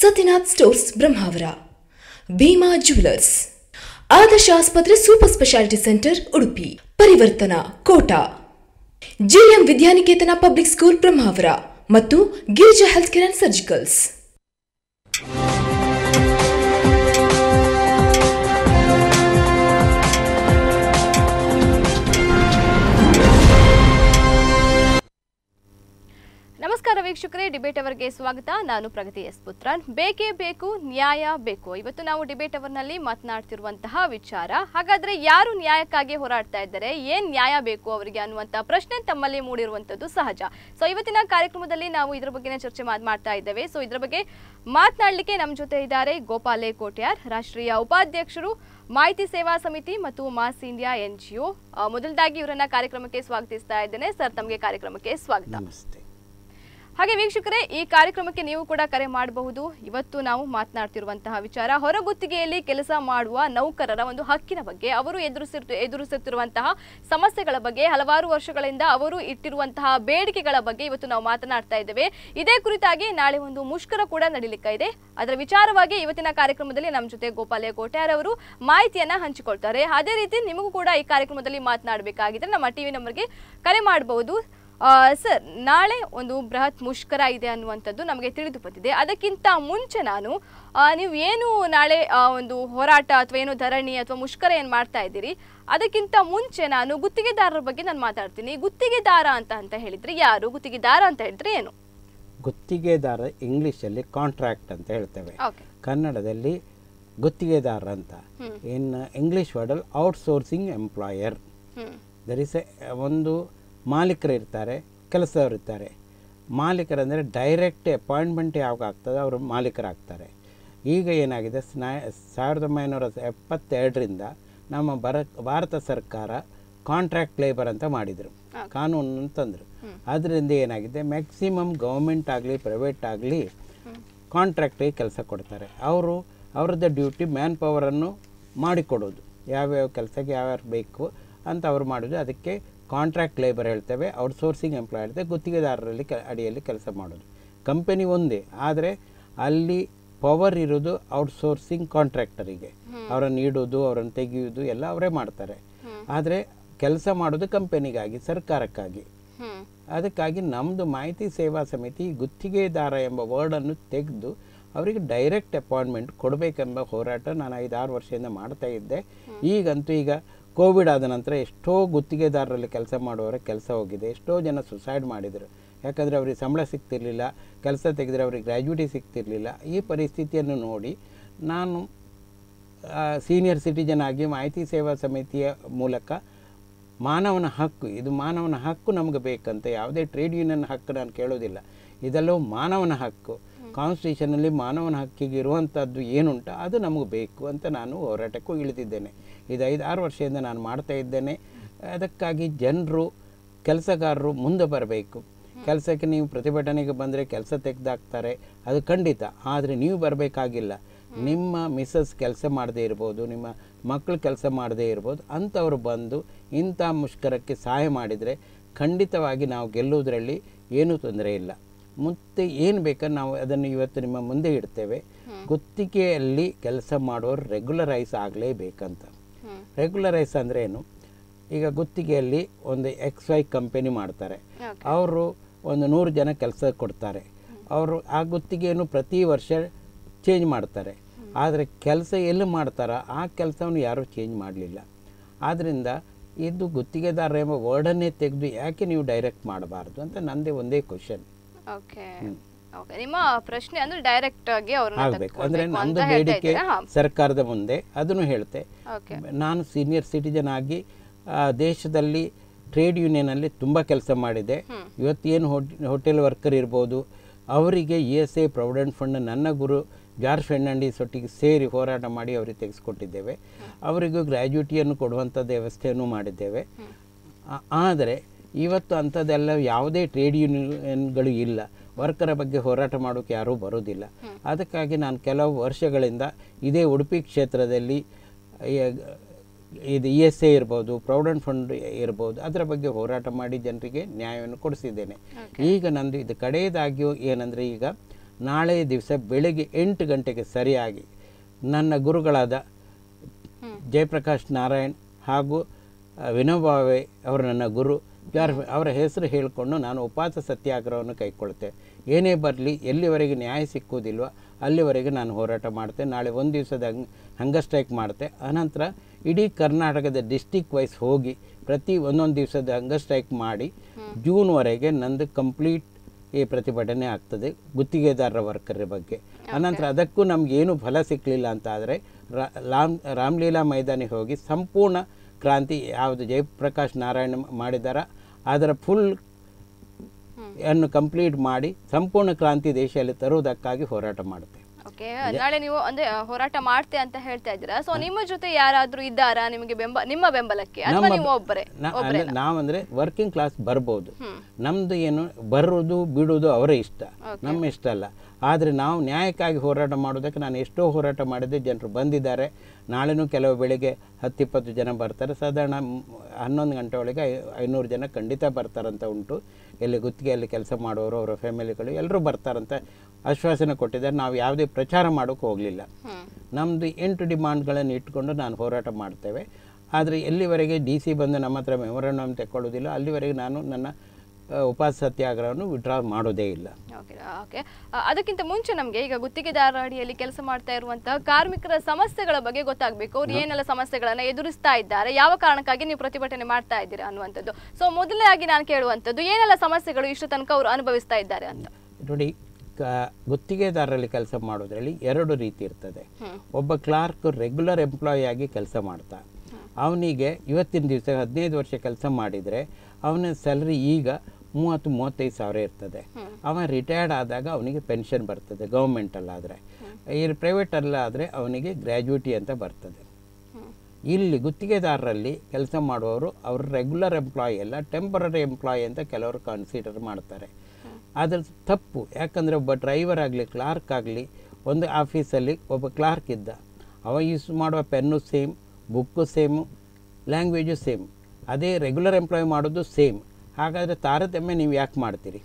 Satyanath stores Brahmavar Bhima jewellers Adarsha ಆಸ್ಪತ್ರೆ super speciality centre Udupi Parivartana Kota GM Vidyaniketana public school Brahmavar ಮತ್ತು Girija health care and surgicals ನಮಸ್ಕಾರ ವೀಕ್ಷಕರೇ ಡಿಬೇಟ್ ಅವರ್ಗೆ ಸ್ವಾಗತ ನಾನು ಪ್ರಗತಿ ಎಸ್ ಪುತ್ರನ್ ಬೇಕೇ ಬೇಕು ನ್ಯಾಯ ಬೇಕು ಇವತ್ತು ನಾವು ಡಿಬೇಟ್ ಅವರ್ನಲ್ಲಿ ಮಾತನಾಡ್ತಿರುವಂತಹ ವಿಚಾರ ಹಾಗಾದ್ರೆ ಯಾರು ನ್ಯಾಯಕ್ಕಾಗಿ ಹೋರಾಡ್ತಾ ಇದ್ದಾರೆ ಏನ್ ನ್ಯಾಯ ಬೇಕು ಅವರಿಗೆ ಅನ್ನುವಂತ ಪ್ರಶ್ನೆ ತಮ್ಮಲ್ಲಿ ಮೂಡಿರುವಂತದ್ದು ಸಹಜ ಸೊ ಇವತ್ತಿನ ಕಾರ್ಯಕ್ರಮದಲ್ಲಿ ನಾವು ಇದ್ರ ಬಗ್ಗೆನೇ ಚರ್ಚೆ ಮಾಡ್- ಮಾಡ್ತಾ ಇದ್ದೇವೆ ಸೊ ಇದ್ರ ಬಗ್ಗೆ ಮಾತನಾಡಲಿಕ್ಕೆ ನಮ್ಮ ಜೊತೆ ಇದ್ದಾರೆ ಗೋಪಾಲೆ ಕೋಟ್ಯಾರ್ ರಾಷ್ಟ್ರೀಯ ಉಪಾಧ್ಯಕ್ಷರು ಮಾಹಿತಿ ಸೇವಾ ಸಮಿತಿ ಮತ್ತು mass India N G O ಮೊದಲದಾಗಿ ಇವರನ್ನ ಕಾರ್ಯಕ್ರಮಕ್ಕೆ ಸ್ವಾಗತಿಸ್ತಾ ಇದ್ದೇನೆ ಸರ್ ತಮಗೆ ಕಾರ್ಯಕ್ರಮಕ್ಕೆ ಸ್ವಾಗತ ನಮಸ್ತೆ ಹಾಗೆ ವೀಕ್ಷಕರೇ ಈ ಕಾರ್ಯಕ್ರಮಕ್ಕೆ ನೀವು ಕೂಡ ಕರೆ ಮಾಡಬಹುದು ಇವತ್ತು ನಾವು ಮಾತನಾಡ್ತಿರುವಂತಹ ವಿಚಾರ ಹೊರಗುತ್ತಿಗೆಯಲ್ಲಿ ಕೆಲಸ ಮಾಡುವ ನೌಕರರ ಒಂದು ಹಕ್ಕಿನ ಬಗ್ಗೆ ಅವರು ಎದುರಿಸಿರ್ತ ಎದುರಿಸುತ್ತಿರುವಂತಹ ಸಮಸ್ಯೆಗಳ ಬಗ್ಗೆ ಹಲವಾರು ವರ್ಷಗಳಿಂದ ಅವರು ಇಟ್ಟಿರುವಂತಹ ಬೇಡಿಕೆಗಳ ಬಗ್ಗೆ ಇವತ್ತು ನಾವು ಮಾತನಾಡ್ತಾ ಇದ್ದೇವೆ ಇದೇ ಕುರಿತಾಗಿ ನಾಳೆ ಒಂದು ಮುಷ್ಕರ ಕೂಡ ನಡೀಲಿಕ್ಕೆ ಇದೆ ಅದರ ವಿಚಾರವಾಗಿ ಇವತ್ತಿನ ಕಾರ್ಯಕ್ರಮದಲ್ಲಿ ನಮ್ಮ ಜೊತೆ ಗೋಪಾಲೆ ಕೋಟ್ಯಾರ್ ಅವರು ಮಾಹಿತಿಯನ್ನ ಹಂಚಿಕೊಳ್ತಾರೆ ಅದೇ ರೀತಿ ನಿಮಗೂ ಕೂಡ ಈ ಕಾರ್ಯಕ್ರಮದಲ್ಲಿ ಮಾತನಾಡಬೇಕಾಗಿದ್ರೆ ನಮ್ಮ ಟಿವಿ ನಂಬರ್ಗೆ ಕರೆ ಮಾಡಬಹುದು ಆ, ಸರ್ ನಾಳೆ ಒಂದು ಬೃಹತ್ ಮುಷ್ಕರ ಇದೆ ಅನ್ನುವಂಥದ್ದು ನಮಗೆ ತಿಳಿದು ಬಂದಿದೆ ಅದಕ್ಕಿಂತ ಮುಂಚೆ ನಾನು ಆ, ನೀವು ಏನು ನಾಳೆ ಆ, ಒಂದು ಹೋರಾಟ ಅಥವಾ ಏನು ಧರಣಿ ಅಥವಾ ಮುಷ್ಕರ ಏನು ಮಾಡ್ತಾ ಇದ್ದೀರಿ ಅದಕ್ಕಿಂತ ಮುಂಚೆ ನಾನು ಗುತ್ತಿಗೆದಾರರ ಬಗ್ಗೆ ನಾನು ಮಾತಾಡ್ತೀನಿ ಗುತ್ತಿಗೆದಾರ ಅಂತ ಅಂತ ಹೇಳಿದ್ರೆ ಯಾರು ಗುತ್ತಿಗೆದಾರ ಅಂತ ಹೇಳಿದ್ರೆ ಏನು ಗುತ್ತಿಗೆದಾರ ಇಂಗ್ಲೀಷಲ್ಲಿ ಕಾಂಟ್ರಾಕ್ಟ್ ಅಂತ ಹೇಳ್ತೇವೆ ಓಕೆ ಕನ್ನಡದಲ್ಲಿ ಗುತ್ತಿಗೆದಾರ ಅಂತ ಹ್ಮ್. ಇನ್ ಇಂಗ್ಲೀಷ್ ವರ್ಡಲ್ಲಿ outsourcing employer hmm there is a ಒಂದು ಮಾಲೀಕರು ಇರ್ತಾರೆ ಕೆಲಸದವರು ಇರ್ತಾರೆ ಮಾಲೀಕರಂದರೆ ಡೈರೆಕ್ಟ್ ಅಪಾಯಿಂಟ್ಮೆಂಟ್ ಯಾವಾಗ ಆಗ್ತದೆ ಅವರು ಮಾಲೀಕರಾಗ್ತಾರೆ ಈಗ ಏನಾಗಿದೆ ಸ್ನಾ ಸಾವಿರದ ಒಂಬೈನೂರ ಎಪ್ಪತ್ತೆರಡರಿಂದ ನಮ್ಮ ಬರ ಭಾರತ ಸರ್ಕಾರ ಕಾಂಟ್ರಾಕ್ಟ್ ಲೇಬರ್ ಅಂತ ಮಾಡಿದರು ಕಾನೂನನ್ನು ತಂದರು ಅದರಿಂದ ಏನಾಗಿದೆ ಮ್ಯಾಕ್ಸಿಮಮ್ ಗೌರ್ಮೆಂಟ್ ಆಗಲಿ ಪ್ರೈವೇಟ್ ಆಗಲಿ ಕಾಂಟ್ರಾಕ್ಟಿಗೆ ಕೆಲಸ ಕೊಡ್ತಾರೆ ಅವರು ಅವ್ರದ್ದು ಡ್ಯೂಟಿ ಮ್ಯಾನ್ ಪವರನ್ನು ಮಾಡಿಕೊಡೋದು ಯಾವ್ಯಾವ ಕೆಲಸಕ್ಕೆ ಯಾವ್ಯಾರು ಬೇಕು ಅಂತ ಅವ್ರು ಮಾಡೋದು ಅದಕ್ಕೆ ಕಾಂಟ್ರಾಕ್ಟ್ ಲೇಬರ್ ಹೇಳ್ತೇವೆ ಔಟ್ಸೋರ್ಸಿಂಗ್ ಎಂಪ್ಲಾಯ್ ಹೇಳ್ತೇವೆ ಗುತ್ತಿಗೆದಾರರಲ್ಲಿ ಕೆ ಅಡಿಯಲ್ಲಿ ಕೆಲಸ ಮಾಡೋದು ಕಂಪನಿ ಒಂದೇ ಆದರೆ ಅಲ್ಲಿ ಪವರ್ ಇರೋದು ಔಟ್ಸೋರ್ಸಿಂಗ್ ಕಾಂಟ್ರಾಕ್ಟರಿಗೆ ಅವರನ್ನು ಇಡೋದು ಅವರನ್ನು ತೆಗೆಯೋದು ಎಲ್ಲ ಅವರೇ ಮಾಡ್ತಾರೆ ಆದರೆ ಕೆಲಸ ಮಾಡೋದು ಕಂಪನಿಗಾಗಿ ಸರ್ಕಾರಕ್ಕಾಗಿ ಹ್ಮ್ ಅದಕ್ಕಾಗಿ ನಮ್ಮದು ಮಾಹಿತಿ ಸೇವಾ ಸಮಿತಿ ಗುತ್ತಿಗೆದಾರ ಎಂಬ ವರ್ಡನ್ನು ತೆಗೆದು ಅವರಿಗೆ ಡೈರೆಕ್ಟ್ ಅಪಾಯಿಂಟ್ಮೆಂಟ್ ಕೊಡಬೇಕೆಂಬ ಹೋರಾಟ ನಾನು ಐದಾರು ವರ್ಷದಿಂದ ಮಾಡ್ತಾ ಇದ್ದೆ ಈಗಂತೂ ಈಗ ಕೋವಿಡ್ ಆದ ನಂತರ ಎಷ್ಟೋ ಗುತ್ತಿಗೆದಾರರಲ್ಲಿ ಕೆಲಸ ಮಾಡುವವರ ಕೆಲಸ ಹೋಗಿದೆ ಎಷ್ಟೋ ಜನ ಸುಸೈಡ್ ಮಾಡಿದರು ಯಾಕಂದರೆ ಅವರಿಗೆ ಸಂಬಳ ಸಿಗ್ತಿರ್ಲಿಲ್ಲ ಕೆಲಸ ತೆಗೆದರೆ ಅವರಿಗೆ ಗ್ರ್ಯಾಜುಯಿಟಿ ಸಿಗ್ತಿರ್ಲಿಲ್ಲ ಈ ಪರಿಸ್ಥಿತಿಯನ್ನು ನೋಡಿ ನಾನು ಸೀನಿಯರ್ ಸಿಟಿಜನ್ ಆಗಿ ಮಾಹಿತಿ ಸೇವಾ ಸಮಿತಿಯ ಮೂಲಕ ಮಾನವನ ಹಕ್ಕು ಇದು ಮಾನವನ ಹಕ್ಕು ನಮಗೆ ಬೇಕಂತ ಯಾವುದೇ ಟ್ರೇಡ್ ಯೂನಿಯನ್ ಹಕ್ಕು ನಾನು ಕೇಳೋದಿಲ್ಲ ಇದೆಲ್ಲವೂ ಮಾನವನ ಹಕ್ಕು ಕಾನ್ಸ್ಟಿಟ್ಯೂಷನಲ್ಲಿ ಮಾನವನ ಹಕ್ಕಿಗೆ ಇರುವಂಥದ್ದು ಏನುಂಟ ಅದು ನಮಗೆ ಬೇಕು ಅಂತ ನಾನು ಹೋರಾಟಕ್ಕೂ ಇಳಿದಿದ್ದೇನೆ ಇದು ಐದು ಆರು ವರ್ಷದಿಂದ ನಾನು ಮಾಡ್ತಾ ಇದ್ದೇನೆ ಅದಕ್ಕಾಗಿ ಜನರು ಕೆಲಸಗಾರರು ಮುಂದೆ ಬರಬೇಕು ಕೆಲಸಕ್ಕೆ ನೀವು ಪ್ರತಿಭಟನೆಗೆ ಬಂದರೆ ಕೆಲಸ ತೆಗೆದಾಕ್ತಾರೆ ಅದು ಖಂಡಿತ ಆದರೆ ನೀವು ಬರಬೇಕಾಗಿಲ್ಲ ನಿಮ್ಮ ಮಿಸ್ಸಸ್ ಕೆಲಸ ಮಾಡದೇ ಇರ್ಬೋದು ನಿಮ್ಮ ಮಕ್ಕಳು ಕೆಲಸ ಮಾಡದೇ ಇರ್ಬೋದು ಅಂಥವ್ರು ಬಂದು ಇಂಥ ಮುಷ್ಕರಕ್ಕೆ ಸಹಾಯ ಮಾಡಿದರೆ ಖಂಡಿತವಾಗಿ ನಾವು ಗೆಲ್ಲುವುದರಲ್ಲಿ ಏನೂ ತೊಂದರೆ ಇಲ್ಲ ಮತ್ತೆ ಏನು ಬೇಕಂದ್ರೆ ನಾವು ಅದನ್ನು ಇವತ್ತು ನಿಮ್ಮ ಮುಂದೆ ಇಡ್ತೇವೆ ಗುತ್ತಿಗೆಯಲ್ಲಿ ಕೆಲಸ ಮಾಡೋರು ರೆಗ್ಯುಲರೈಸ್ ಆಗಲೇಬೇಕಂತ ಹ್ಮ್ ರೆಗ್ಯುಲರೈಸ್ ಅಂದರೆ ಏನು ಈಗ ಗುತ್ತಿಗೆಯಲ್ಲಿ ಒಂದು ಎಕ್ಸ್ ವೈ ಕಂಪನಿ ಮಾಡ್ತಾರೆ Okay. ಅವರು ಒಂದು ನೂರು ಜನ ಕೆಲಸ ಕೊಡ್ತಾರೆ ಅವರು ಆ ಗುತ್ತಿಗೆಯನ್ನು ಪ್ರತಿ ವರ್ಷ ಚೇಂಜ್ ಮಾಡ್ತಾರೆ ಆದರೆ ಕೆಲಸ ಎಲ್ಲಿ ಮಾಡ್ತಾರೋ ಆ ಕೆಲಸವನ್ನು ಯಾರೂ ಚೇಂಜ್ ಮಾಡಲಿಲ್ಲ ಆದ್ದರಿಂದ ಇದು ಗುತ್ತಿಗೆದಾರ ಎಂಬ ವರ್ಡನ್ನೇ ತೆಗೆದು ಯಾಕೆ ನೀವು ಡೈರೆಕ್ಟ್ ಮಾಡಬಾರ್ದು ಅಂತ ನಂದೇ ಒಂದೇ ಕ್ವಶನ್ ಓಕೆ ಓಕೆ ನಿಮ್ಮ ಪ್ರಶ್ನೆ ಅಂದ್ರೆ ಡೈರೆಕ್ಟ್ ಆಗಿ ಅವ್ರನ್ನ ಆಗಬೇಕು ಅಂದರೆ ತೆಗೆದುಕೊಳ್ಬೇಕು ನಮ್ಮದು ಅಂತ ಹೇಳ್ತಾ ಬೇಡಿಕೆ ಇದ್ದೀರಾ? ಹಾ. ಸರ್ಕಾರದ ಮುಂದೆ ಅದನ್ನು ಹೇಳ್ತೆ ಓಕೆ ನಾನು ಸೀನಿಯರ್ ಸಿಟಿಜನ್ ಆಗಿ ಆ, ದೇಶದಲ್ಲಿ ಟ್ರೇಡ್ ಯೂನಿಯನಲ್ಲಿ ತುಂಬ ಕೆಲಸ ಮಾಡಿದೆ ಇವತ್ತೇನು ಹೋಟೆಲ್ ವರ್ಕರ್ ಇರ್ಬೋದು ಅವರಿಗೆ E S A provident fund ನನ್ನ ಗುರು ಜಾರ್ಜ್ ಫೆರ್ನಾಂಡಿಸ್ ಒಟ್ಟಿಗೆ ಸೇರಿ ಹೋರಾಟ ಮಾಡಿ ಅವರಿಗೆ ತೆಗೆಸ್ಕೊಟ್ಟಿದ್ದೇವೆ ಅವರಿಗೂ ಗ್ರ್ಯಾಜುಯಿಟಿಯನ್ನು ಕೊಡುವಂಥದ್ದು ವ್ಯವಸ್ಥೆಯನ್ನು ಮಾಡಿದ್ದೇವೆ ಆ- ಆದರೆ ಇವತ್ತು ಅಂಥದ್ದೆಲ್ಲ ಯಾವುದೇ ಟ್ರೇಡ್ ಯೂನಿಯನ್ಗಳು ಇಲ್ಲ ವರ್ಕರ ಬಗ್ಗೆ ಹೋರಾಟ ಮಾಡೋಕ್ಕೆ ಯಾರೂ ಬರೋದಿಲ್ಲ ಅದಕ್ಕಾಗಿ ನಾನು ಕೆಲವು ವರ್ಷಗಳಿಂದ ಇದೇ ಉಡುಪಿ ಕ್ಷೇತ್ರದಲ್ಲಿ ಈ- ಇದು ಇ ಎಸ್ ಎ ಇರ್ಬೋದು ಪ್ರಾವಿಡೆಂಟ್ ಫಂಡ್ ಇರ್ಬೋದು ಅದರ ಬಗ್ಗೆ ಹೋರಾಟ ಮಾಡಿ ಜನರಿಗೆ ನ್ಯಾಯವನ್ನು ಕೊಡಿಸಿದ್ದೇನೆ ಈಗ ನಂದು ಇದು ಕಡೆಯದಾಗಿಯೂ ಏನಂದರೆ ಈಗ ನಾಳೆ ದಿವಸ ಬೆಳಿಗ್ಗೆ ಎಂಟು ಗಂಟೆಗೆ ಸರಿಯಾಗಿ ನನ್ನ ಗುರುಗಳಾದ ಜಯಪ್ರಕಾಶ್ ನಾರಾಯಣ್ ಹಾಗೂ ಆ, ವಿನೋಬಾವೆ ಅವರು ನನ್ನ ಗುರು ಯಾರ ಅವರ ಹೆಸರು ಹೇಳಿಕೊಂಡು ನಾನು ಉಪವಾಸ ಸತ್ಯಾಗ್ರಹವನ್ನು ಕೈಗೊಳ್ತೆ ಏನೇ ಬರಲಿ ಎಲ್ಲಿವರೆಗೆ ನ್ಯಾಯ ಸಿಕ್ಕುವುದಿಲ್ವೋ ಅಲ್ಲಿವರೆಗೆ ನಾನು ಹೋರಾಟ ಮಾಡ್ತೆ ನಾಳೆ ಒಂದು ದಿವಸದ ಹಂಗ್ ಹಂಗರ್ ಸ್ಟ್ರೈಕ್ ಮಾಡ್ತೆ ಅನಂತರ ಇಡೀ ಕರ್ನಾಟಕದ ಡಿಸ್ಟಿಕ್ ವೈಸ್ ಹೋಗಿ ಪ್ರತಿ ಒಂದೊಂದು ದಿವಸದ ಹಂಗರ್ ಸ್ಟ್ರೈಕ್ ಮಾಡಿ ಜೂನ್ವರೆಗೆ ನಂದು ಕಂಪ್ಲೀಟ್ ಈ ಪ್ರತಿಭಟನೆ ಆಗ್ತದೆ ಗುತ್ತಿಗೆದಾರರ ವರ್ಕರ್ ಬಗ್ಗೆ ಅನಂತರ ಅದಕ್ಕೂ ನಮಗೇನು ಫಲ ಸಿಕ್ಕಲಿಲ್ಲ ಅಂತ ಆದರೆ ರಾಮ್ ರಾಮಲೀಲಾ ಮೈದಾನಿಗೆ ಹೋಗಿ ಸಂಪೂರ್ಣ ಕ್ರಾಂತಿ ಯಾವುದು ಜಯಪ್ರಕಾಶ್ ನಾರಾಯಣ ಮಾಡಿದಾರ ಅದರ ಫುಲ್ ಅನ್ನು ಕಂಪ್ಲೀಟ್ ಮಾಡಿ ಸಂಪೂರ್ಣ ಕ್ರಾಂತಿ ದೇಶದಲ್ಲಿ ತರುವುದಕ್ಕಾಗಿ ಹೋರಾಟ ಮಾಡುತ್ತೆ ಓಕೆ ನಾಳೆ ನೀವು ಅಂದ್ರೆ ಆ, ಹೋರಾಟ ಮಾಡ್ತೆ ಅಂತ ಹೇಳ್ತಾ ಇದ್ದೀರಾ ಸೊ ನಿಮ್ಮ ಜೊತೆ ಯಾರಾದ್ರೂ ಇದ್ದಾರಾ ನಿಮಗೆ ಬೆಂಬ ನಿಮ್ಮ ಬೆಂಬಲಕ್ಕೆ ಅಥವಾ ನೀವು ಒಬ್ಬರೇ ನಾ- ಅಂದ್ರೆ ನಾವಂದ್ರೆ ವರ್ಕಿಂಗ್ ಕ್ಲಾಸ್ ಬರ್ಬೋದು ನಮ್ದು ಏನು ಬರೋದು ಬಿಡುವುದು ಅವರ ಇಷ್ಟ ನಮ್ಮ ಇಷ್ಟ ಅಲ್ಲ ಆದರೆ ನಾವು ನ್ಯಾಯಕ್ಕಾಗಿ ಹೋರಾಟ ಮಾಡೋದಕ್ಕೆ ನಾನು ಎಷ್ಟೋ ಹೋರಾಟ ಮಾಡಿದ್ದೆ ಜನರು ಬಂದಿದ್ದಾರೆ ನಾಳೆನೂ ಕೆಲವು ಬೆಳಿಗ್ಗೆ ಹತ್ತಿಪ್ಪತ್ತು ಜನ ಬರ್ತಾರೆ ಸಾಧಾರಣ ಮ್- ಹನ್ನೊಂದು ಗಂಟೆ ಒಳಗೆ ಐ- ಐನೂರು ಜನ ಖಂಡಿತ ಬರ್ತಾರಂತ ಉಂಟು ಎಲ್ಲಿ ಗುತ್ತಿಗೆಯಲ್ಲಿ ಕೆಲಸ ಮಾಡೋರು ಅವರ ಫ್ಯಾಮಿಲಿಗಳು ಎಲ್ಲರೂ ಬರ್ತಾರಂತ ಆಶ್ವಾಸನೆ ಕೊಟ್ಟಿದ್ದಾರೆ ನಾವು ಯಾವುದೇ ಪ್ರಚಾರ ಮಾಡೋಕ್ಕೆ ಹೋಗಲಿಲ್ಲ ನಮ್ಮದು ಎಂಟು ಡಿಮಾಂಡ್ಗಳನ್ನು ಇಟ್ಕೊಂಡು ನಾನು ಹೋರಾಟ ಮಾಡ್ತೇವೆ ಆದರೆ ಎಲ್ಲಿವರೆಗೆ ಡಿ ಸಿ ಬಂದು ನಮ್ಮ ಹತ್ರ ಮೆಮೊರಂಡಮ್ ತೆಕ್ಕೊಳ್ಳೋದಿಲ್ಲ ಅಲ್ಲಿವರೆಗೆ ನಾನು ನನ್ನ ಆ, ಉಪವಾಸ ಸತ್ಯಾಗ್ರಹವನ್ನು ವಿಡ್ರಾ ಮಾಡೋದೇ ಇಲ್ಲ ಓಕೆ ಓಕೆ ಆ, ಅದಕ್ಕಿಂತ ಮುಂಚೆ ನಮಗೆ ಈಗ ಗುತ್ತಿಗೆದಾರ ಅಡಿಯಲ್ಲಿ ಕೆಲಸ ಮಾಡ್ತಾ ಇರುವಂತಹ ಕಾರ್ಮಿಕರ ಸಮಸ್ಯೆಗಳ ಬಗ್ಗೆ ಗೊತ್ತಾಗಬೇಕು ಅವ್ರು ಏನೆಲ್ಲ ಸಮಸ್ಯೆಗಳನ್ನ ಎದುರಿಸ್ತಾ ಇದ್ದಾರೆ ಯಾವ ಕಾರಣಕ್ಕಾಗಿ ನೀವು ಪ್ರತಿಭಟನೆ ಮಾಡ್ತಾ ಇದ್ದೀರಾ ಅನ್ನುವಂಥದ್ದು ಸೊ ಮೊದಲನೇದಾಗಿ ನಾನು ಕೇಳುವಂಥದ್ದು ಏನೆಲ್ಲ ಸಮಸ್ಯೆಗಳು ಇಷ್ಟು ತನಕ ಅವರು ಅನುಭವಿಸ್ತಾ ಇದ್ದಾರೆ ಅಂತ ನೋಡಿ ಕ ಗುತ್ತಿಗೆದಾರರಲ್ಲಿ ಕೆಲಸ ಮಾಡೋದ್ರಲ್ಲಿ ಎರಡು ರೀತಿ ಇರ್ತದೆ ಒಬ್ಬ ಕ್ಲಾರ್ಕ್ ರೆಗ್ಯುಲರ್ ಎಂಪ್ಲಾಯಿ ಆಗಿ ಕೆಲಸ ಮಾಡ್ತಾ ಅವನಿಗೆ ಇವತ್ತಿನ ದಿವಸ ಹದಿನೈದು ವರ್ಷ ಕೆಲಸ ಮಾಡಿದರೆ ಅವನ ಸ್ಯಾಲ್ರಿ ಈಗ ಮೂವತ್ತು ಮೂವತ್ತೈದು ಸಾವಿರ ಇರ್ತದೆ ಅವ ರಿಟೈರ್ಡ್ ಆದಾಗ ಅವನಿಗೆ ಪೆನ್ಷನ್ ಬರ್ತದೆ ಗೌರ್ಮೆಂಟಲ್ಲಾದರೆ ಈ ಪ್ರೈವೇಟಲ್ಲಾದರೆ ಅವನಿಗೆ ಗ್ರ್ಯಾಜುಯಿಟಿ ಅಂತ ಬರ್ತದೆ ಇಲ್ಲಿ ಗುತ್ತಿಗೆದಾರರಲ್ಲಿ ಕೆಲಸ ಮಾಡುವವರು ಅವರು ರೆಗ್ಯುಲರ್ ಎಂಪ್ಲಾಯಿ ಅಲ್ಲ ಟೆಂಪರರಿ ಎಂಪ್ಲಾಯಿ ಅಂತ ಕೆಲವರು ಕನ್ಸಿಡರ್ ಮಾಡ್ತಾರೆ ಅದ್ರ ತಪ್ಪು ಯಾಕಂದರೆ ಒಬ್ಬ ಡ್ರೈವರ್ ಆಗಲಿ ಕ್ಲಾರ್ಕ್ ಆಗಲಿ ಒಂದು ಆಫೀಸಲ್ಲಿ ಒಬ್ಬ ಕ್ಲಾರ್ಕ್ ಇದ್ದ ಅವ ಯೂಸ್ ಮಾಡುವ pen same book same language same ಅದೇ ರೆಗ್ಯುಲರ್ ಎಂಪ್ಲಾಯ್ ಮಾಡೋದು ಸೇಮ್ ಹಾಗಾದರೆ ತಾರತಮ್ಯ ನೀವು ಯಾಕೆ ಮಾಡ್ತೀರಿ